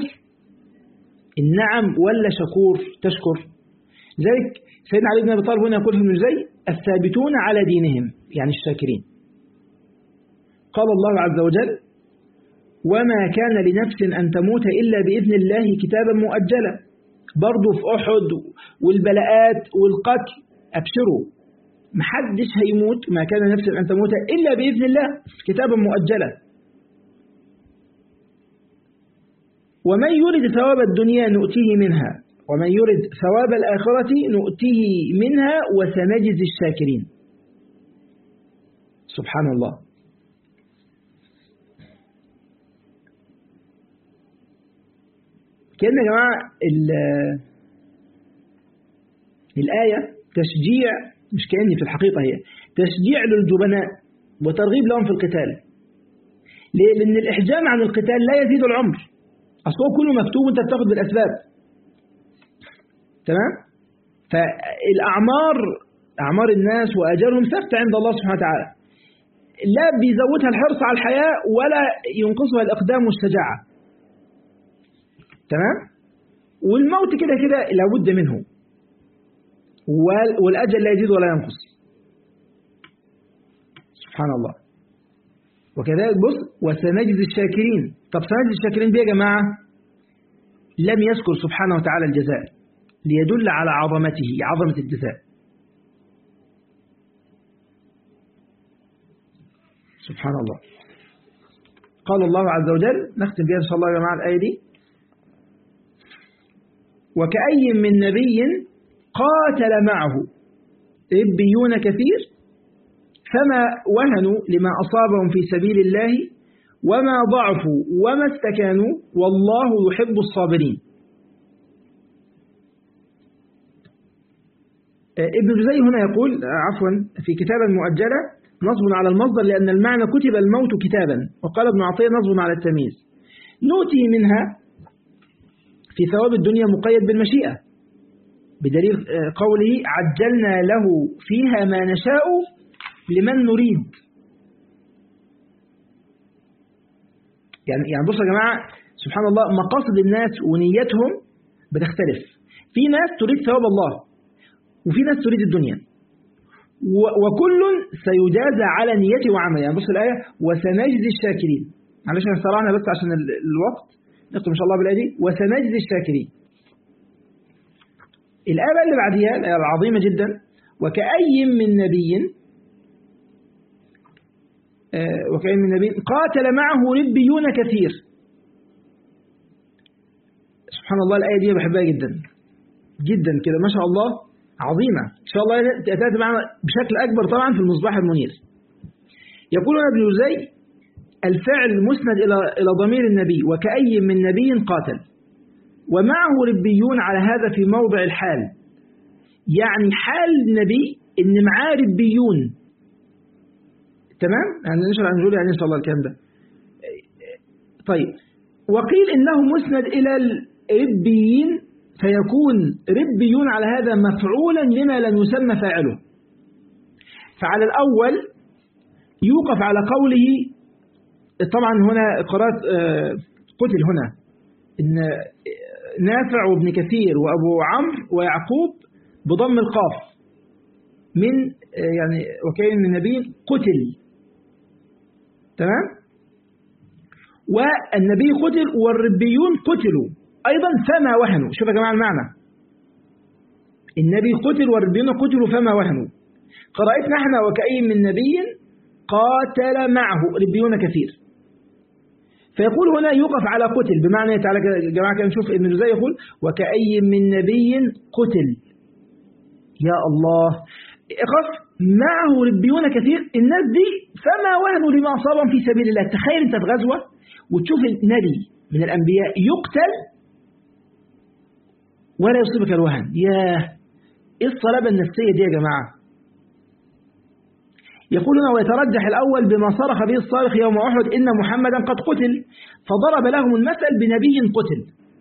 النعم ولا شكور تشكر لذلك سيدنا علي بن ابي طالب هنا يقول في المجزي الثابتون على دينهم يعني الشاكرين قال الله عز وجل وما كان لنفس أن تموت إلا بإذن الله كتابا مؤجلا برضو في أحد والبلاءات والقتل أبشروا محدش هيموت ما كان نفس أن تموت إلا بإذن الله كتابا مؤجلا ومن يرد ثواب الدنيا نؤتيه منها ومن يرد ثواب الآخرة نؤتيه منها وسنجزي الشاكرين سبحان الله كأن يا جماعة الآية تشجيع مش كأني في الحقيقة هي تشجيع للجبناء وترغيب لهم في القتال ليه؟ لأن الإحجام عن القتال لا يزيد العمر أصله كله مكتوب وانت بتاخد بالأسباب تمام فالأعمار أعمار الناس وأجرهم ثابتة عند الله سبحانه وتعالى لا بيزودها الحرص على الحياة ولا ينقصها الإقدام والشجاعة تمام والموت كده كده لابد منه والأجل لا يزيد ولا ينقص سبحان الله وكذلك بص وسنجزي الشاكرين طب سنجزي الشاكرين دي يا جماعة لم يذكر سبحانه وتعالى الجزاء ليدل على عظمته عظمة الجزاء سبحان الله قال الله عز وجل نختم بها إن شاء الله يا جماعة الآية دي وكأي من نبي قاتل معه ربيون كثير فما وهنوا لما أصابهم في سبيل الله وما ضعفوا وما استكانوا والله يحب الصابرين ابن جزي هنا يقول عفوا في كتابة مؤجلة نصب على المصدر لأن المعنى كتب الموت كتابا وقال ابن عطية نصب على التمييز نؤتي منها في ثواب الدنيا مقيد بالمشيئة بدليل قوله عجلنا له فيها ما نشاء لمن نريد يعني يعني بصوا يا جماعة سبحان الله مقاصد الناس ونيتهم بتختلف في ناس تريد ثواب الله وفي ناس تريد الدنيا وكل سيجازى على نيته وعمله يعني بص الآية وسنجزي الشاكرين معلش احنا سرعنا بس عشان الوقت نختم إن شاء الله بالآية دي وسنجزي الشاكرين الآية اللي بعديها الآية العظيمة جدا وكأي من نبي آه وكأي من نبي قاتل معه ربيون كثير سبحان الله الآية دي بحبها جدا جدا كده ما شاء الله عظيمة إن شاء الله تأتي معنا بشكل أكبر طبعا في المصباح المنير يقول ابن زي الفعل مسند إلى إلى ضمير النبي وكأي من نبي قاتل ومعه ربيون على هذا في موضع الحال يعني حال النبي إن معاه ربيون تمام يعني نشرح عن نقول يعني إن شاء الله الكلام ده طيب وقيل إنه مسند إلى الربيين فيكون ربيون على هذا مفعولا لما لم يسمى فاعله فعلى الأول يوقف على قوله طبعا هنا قرأت قتل هنا إن نافع وابن كثير وأبو عمرو ويعقوب بضم القاف من يعني وكاين من نبي قتل تمام والنبي قتل والربيون قتلوا أيضا فما وهنوا شوف يا جماعة المعنى النبي قتل والربيون قتلوا فما وهنوا قرأتنا احنا وكأي من نبي قاتل معه ربيون كثير فيقول هنا يوقف على قتل بمعنى تعالى يا جماعة كده نشوف ابن جزي يقول وكأي من نبي قتل يا الله اقف معه ربيون كثير الناس دي فما وهنوا لما أصابهم في سبيل الله تخيل انت في غزوة وتشوف النبي من الأنبياء يقتل ولا يصيبك الوهن ياه ايه الصلابة النفسية دي يا جماعة يقولون ويترجح الأول بما صرخ به الصارخ يوم أحد إن محمدا قد قتل فضرب لهم المثل بنبي قتل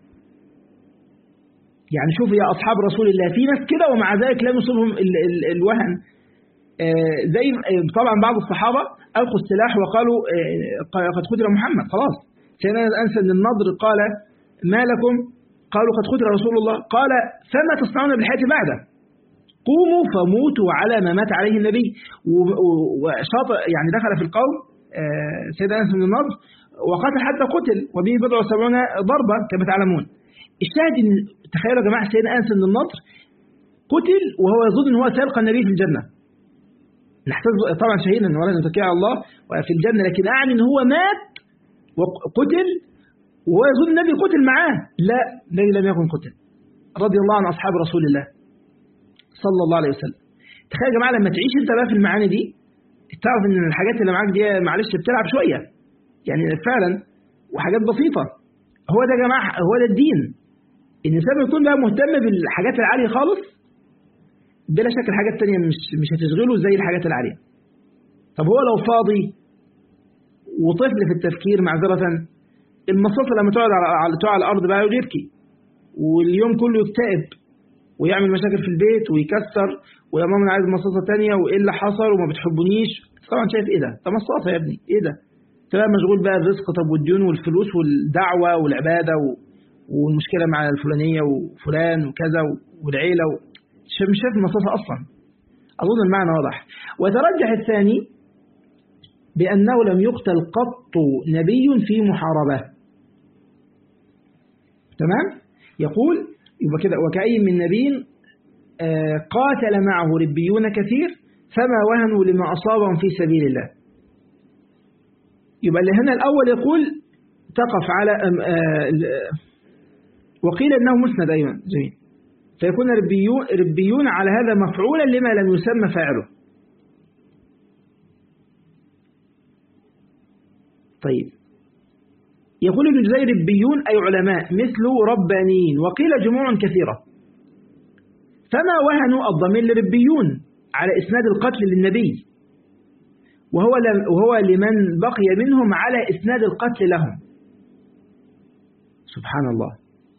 يعني شوف يا أصحاب رسول الله في ناس كده ومع ذلك لم يصيبهم ال ال الوهن آه زي طبعا بعض الصحابة ألقوا السلاح وقالوا آه قد قتل محمد خلاص كان أنسى أن النضر قال ما لكم قالوا قد قتل رسول الله قال فما تصنعون بالحياة بعده قوموا فموتوا على ما مات عليه النبي وشاطئ يعني دخل في القوم سيدنا أنس بن النضر وقتل حتى قتل وبه بضع وسبعون ضربة كما تعلمون الشاهد ان تخيلوا يا جماعة سيدنا أنس بن النضر قتل وهو يظن ان هو سيلقى النبي في الجنة نحتاج طبعا شهيدا ولا نتكي على الله في الجنة لكن أعني ان هو مات وقتل وهو يظن النبي قتل معاه لا النبي لم يكن قتل رضي الله عن أصحاب رسول الله صلى الله عليه وسلم تخيل يا جماعة لما تعيش انت بقى في المعاني دي تعرف ان الحاجات اللي معاك دي معلش بتلعب شوية يعني فعلا وحاجات بسيطة هو ده يا جماعة هو ده الدين الإنسان يكون بقى مهتم بالحاجات العالية خالص بلا شك الحاجات التانية مش مش هتشغله زي الحاجات العالية طب هو لو فاضي وطفل في التفكير معذرة المصاصة لما تقعد على تقعد على الأرض بقى يقعد يبكي واليوم كله يكتئب ويعمل مشاكل في البيت ويكسر ويا ماما انا عايز مصاصة تانية وايه اللي حصل وما بتحبونيش طبعا شايف ايه ده ده مصاصة يا ابني ايه ده تبقى مشغول بقى الرزق طب والديون والفلوس والدعوة والعبادة و... والمشكلة مع الفلانية وفلان وكذا والعيلة و... مش شايف المصاصة أصلا أظن المعنى واضح وترجح الثاني بأنه لم يقتل قط نبي في محاربة تمام يقول يبقى كده وكأي من نبي قاتل معه ربيون كثير فما وهنوا لما أصابهم في سبيل الله يبقى اللي هنا الأول يقول تقف على وقيل أنه مسند أيضا جميل فيكون ربيون, ربيون على هذا مفعولا لما لم يسمى فاعله طيب يقول ابن جزير ربيون أي علماء مثل ربانيين وقيل جموع كثيرة فما وهنوا الضمير لربيون على إسناد القتل للنبي وهو, وهو لمن بقي منهم على إسناد القتل لهم سبحان الله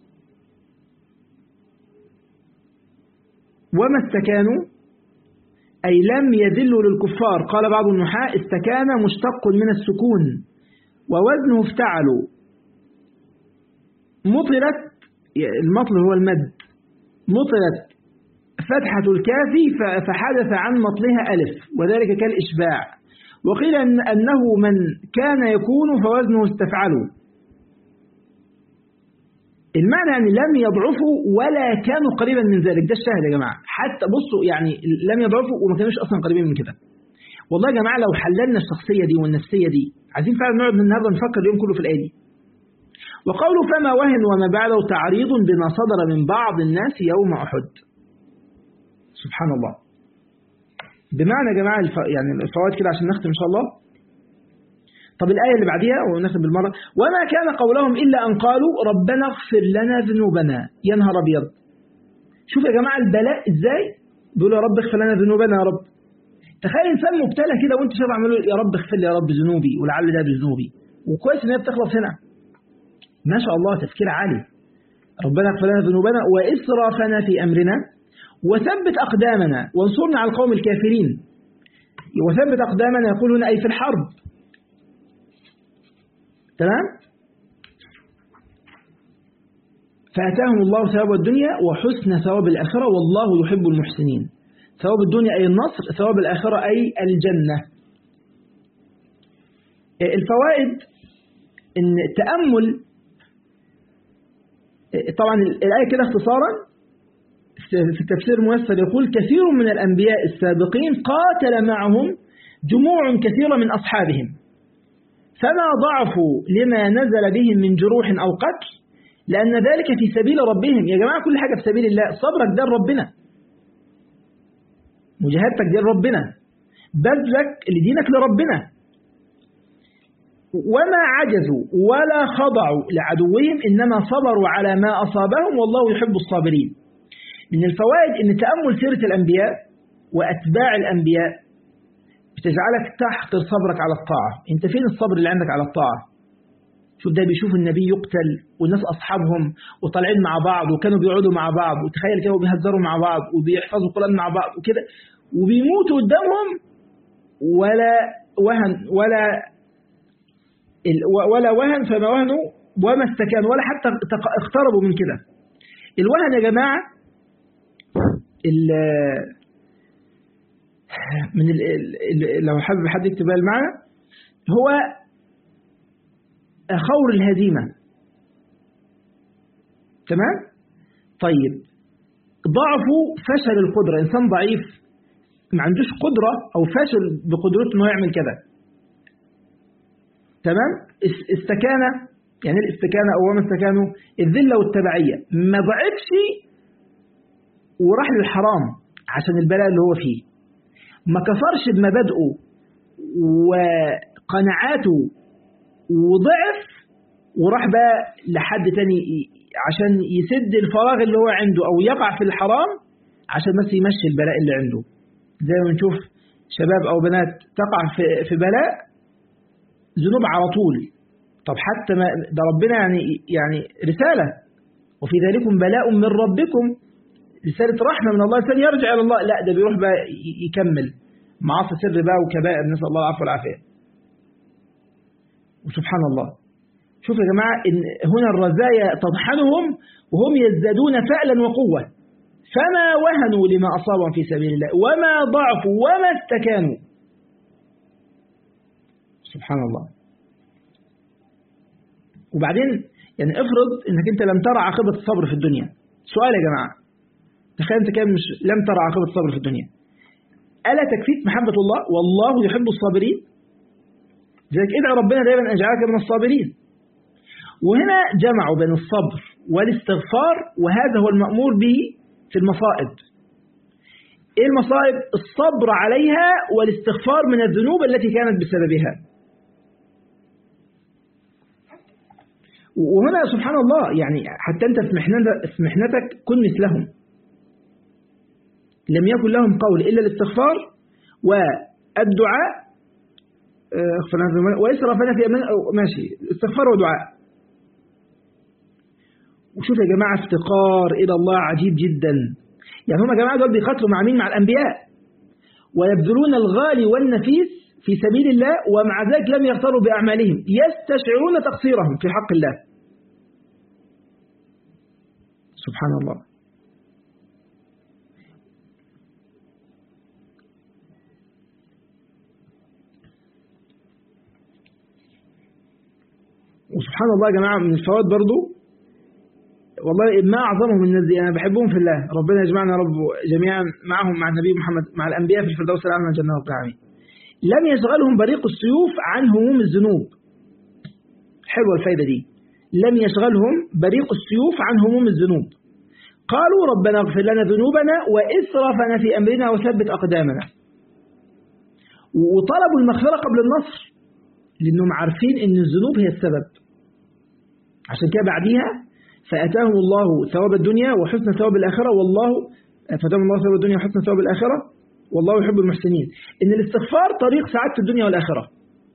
وما استكانوا أي لم يذلوا للكفار قال بعض النحاة استكان مشتق من السكون ووزنه افتعلوا مطلت المطل هو المد مطلت فتحة الكاف فحدث عن مطلها ألف وذلك كالإشباع وقيل إن أنه من كان يكون فوزنه استفعله المعنى يعني لم يضعفوا ولا كانوا قريبا من ذلك ده الشاهد يا جماعة حتى بصوا يعني لم يضعفوا وما كانوش أصلا قريبين من كده والله يا جماعة لو حللنا الشخصية دي والنفسية دي عايزين فعلا نقعد النهارده نفكر اليوم كله في الآية دي وقوله فما وهن وما بعده تعريض بما صدر من بعض الناس يوم أحد سبحان الله بمعنى يا جماعة الف... يعني الفوائد كده عشان نختم إن شاء الله طب الآية اللي بعديها ونختم بالمرة وما كان قولهم إلا أن قالوا ربنا اغفر لنا ذنوبنا يا نهار أبيض شوف يا جماعة البلاء إزاي بيقولوا يا رب اغفر لنا ذنوبنا يا رب تخيل إنسان مبتلى كده وأنت شايف عمله يا رب اغفر لي يا رب ذنوبي ولعل ده بذنوبي وكويس إن هي بتخلص هنا ما شاء الله تفكير عالي ربنا اغفر لنا ذنوبنا وإسرافنا في أمرنا وثبت أقدامنا وانصرنا على القوم الكافرين وثبت أقدامنا يقول هنا أي في الحرب تمام فأتاهم الله ثواب الدنيا وحسن ثواب الآخرة والله يحب المحسنين ثواب الدنيا أي النصر ثواب الآخرة أي الجنة الفوائد ان التأمل طبعا الآية كده اختصارا في التفسير الميسر يقول كثير من الأنبياء السابقين قاتل معهم جموع كثيرة من أصحابهم فما ضعفوا لما نزل بهم من جروح أو قتل لأن ذلك في سبيل ربهم يا جماعة كل حاجة في سبيل الله صبرك ده ربنا مجاهدتك دي لربنا بذلك لدينك لربنا وما عجزوا ولا خضعوا لعدوهم إنما صبروا على ما أصابهم والله يحب الصابرين من الفوائد أن تأمل سيرة الأنبياء وأتباع الأنبياء بتجعلك تحقر صبرك على الطاعة أنت فين الصبر اللي عندك على الطاعة شوف ده بيشوف النبي يقتل والناس أصحابهم وطالعين مع بعض وكانوا بيقعدوا مع بعض وتخيل كانوا بيهزروا مع بعض وبيحفظوا القرآن مع بعض وكده وبيموتوا قدامهم ولا وهن ولا ولا وهن فما وهنوا وما استكانوا ولا حتى اقتربوا من كده الوهن يا جماعة من ال ال لو حابب حد يكتبها المعنى هو خور الهزيمة تمام طيب ضعفه فشل القدرة إنسان ضعيف ما عندوش قدرة أو فشل بقدرته إنه يعمل كده تمام استكانة يعني الاستكانة أو ما استكانوا الذلة والتبعية ما ضعفش وراح للحرام عشان البلاء اللي هو فيه ما كفرش بمبادئه وقناعاته وضعف وراح بقى لحد تاني عشان يسد الفراغ اللي هو عنده أو يقع في الحرام عشان بس يمشي البلاء اللي عنده زي ما نشوف شباب أو بنات تقع في, في بلاء ذنوب على طول طب حتى ما ده ربنا يعني يعني رسالة وفي ذلكم بلاء من ربكم رسالة رحمة من الله الثاني يرجع إلى الله لا ده بيروح بقى يكمل معاصي سر بقى وكبائر نسأل الله العفو والعافية وسبحان الله شوف يا جماعة إن هنا الرزايا تطحنهم وهم يزدادون فعلا وقوة فما وهنوا لما أصابهم في سبيل الله وما ضعفوا وما استكانوا سبحان الله وبعدين يعني افرض انك انت لم ترى عاقبة الصبر في الدنيا سؤال يا جماعة تخيل انت كان مش لم ترى عاقبة الصبر في الدنيا ألا تكفيك محبة الله والله يحب الصابرين لذلك ادعى ربنا دائما أن يجعلك من الصابرين وهنا جمعوا بين الصبر والاستغفار وهذا هو المأمور به في المصائب ايه المصائب الصبر عليها والاستغفار من الذنوب التي كانت بسببها وهنا سبحان الله يعني حتى أنت في محنتك كن مثلهم لم يكن لهم قول إلا الاستغفار والدعاء وإسرافنا في أمان ماشي استغفار ودعاء وشوف يا جماعة افتقار إلى الله عجيب جدا يعني هم يا جماعة دول بيقاتلوا مع مين مع الأنبياء ويبذلون الغالي والنفيس في سبيل الله ومع ذلك لم يغتروا بأعمالهم يستشعرون تقصيرهم في حق الله سبحان الله وسبحان الله يا جماعة من الفوائد برضو والله ما أعظمهم الناس دي أنا بحبهم في الله ربنا يجمعنا رب جميعا معهم مع النبي محمد مع الأنبياء في الفردوس الأعلى من جنة رب العالمين لم يشغلهم بريق السيوف عن هموم الذنوب حلوة الفايدة دي لم يشغلهم بريق السيوف عن هموم الذنوب قالوا ربنا اغفر لنا ذنوبنا وإسرافنا في أمرنا وثبت أقدامنا وطلبوا المغفرة قبل النصر لأنهم عارفين أن الذنوب هي السبب عشان كده بعديها فأتاهم الله ثواب الدنيا وحسن ثواب الآخرة والله فأتاهم الله ثواب الدنيا وحسن ثواب الآخرة والله يحب المحسنين إن الاستغفار طريق سعادة الدنيا والآخرة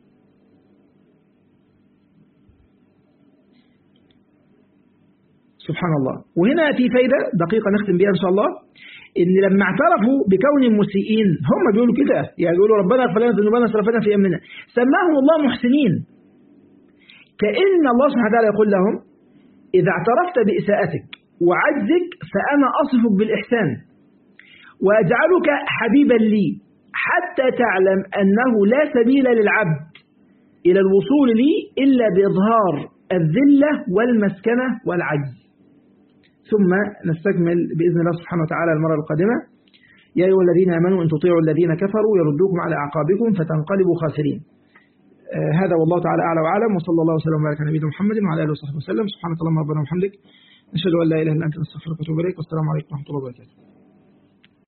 سبحان الله وهنا في فايدة دقيقة نختم بها إن شاء الله إن لما اعترفوا بكون مسيئين هم بيقولوا كده يعني بيقولوا ربنا اغفر لنا ذنوبنا سرفنا في أمرنا سماهم الله محسنين كأن الله سبحانه وتعالى يقول لهم إذا اعترفت بإساءتك وعجزك فأنا أصفك بالإحسان وأجعلك حبيبا لي حتى تعلم أنه لا سبيل للعبد إلى الوصول لي إلا بإظهار الذلة والمسكنة والعجز ثم نستكمل بإذن الله سبحانه وتعالى المرة القادمة يا أيها الذين آمنوا إن تطيعوا الذين كفروا يردوكم على أعقابكم فتنقلبوا خاسرين آه هذا والله تعالى أعلى وأعلم وصلى الله وسلم وبارك على نبينا محمد وعلى آله وصحبه وسلم سبحانك اللهم ربنا وبحمدك نشهد أن لا إله إلا أنت نستغفرك ونتوب إليك والسلام عليكم ورحمة الله وبركاته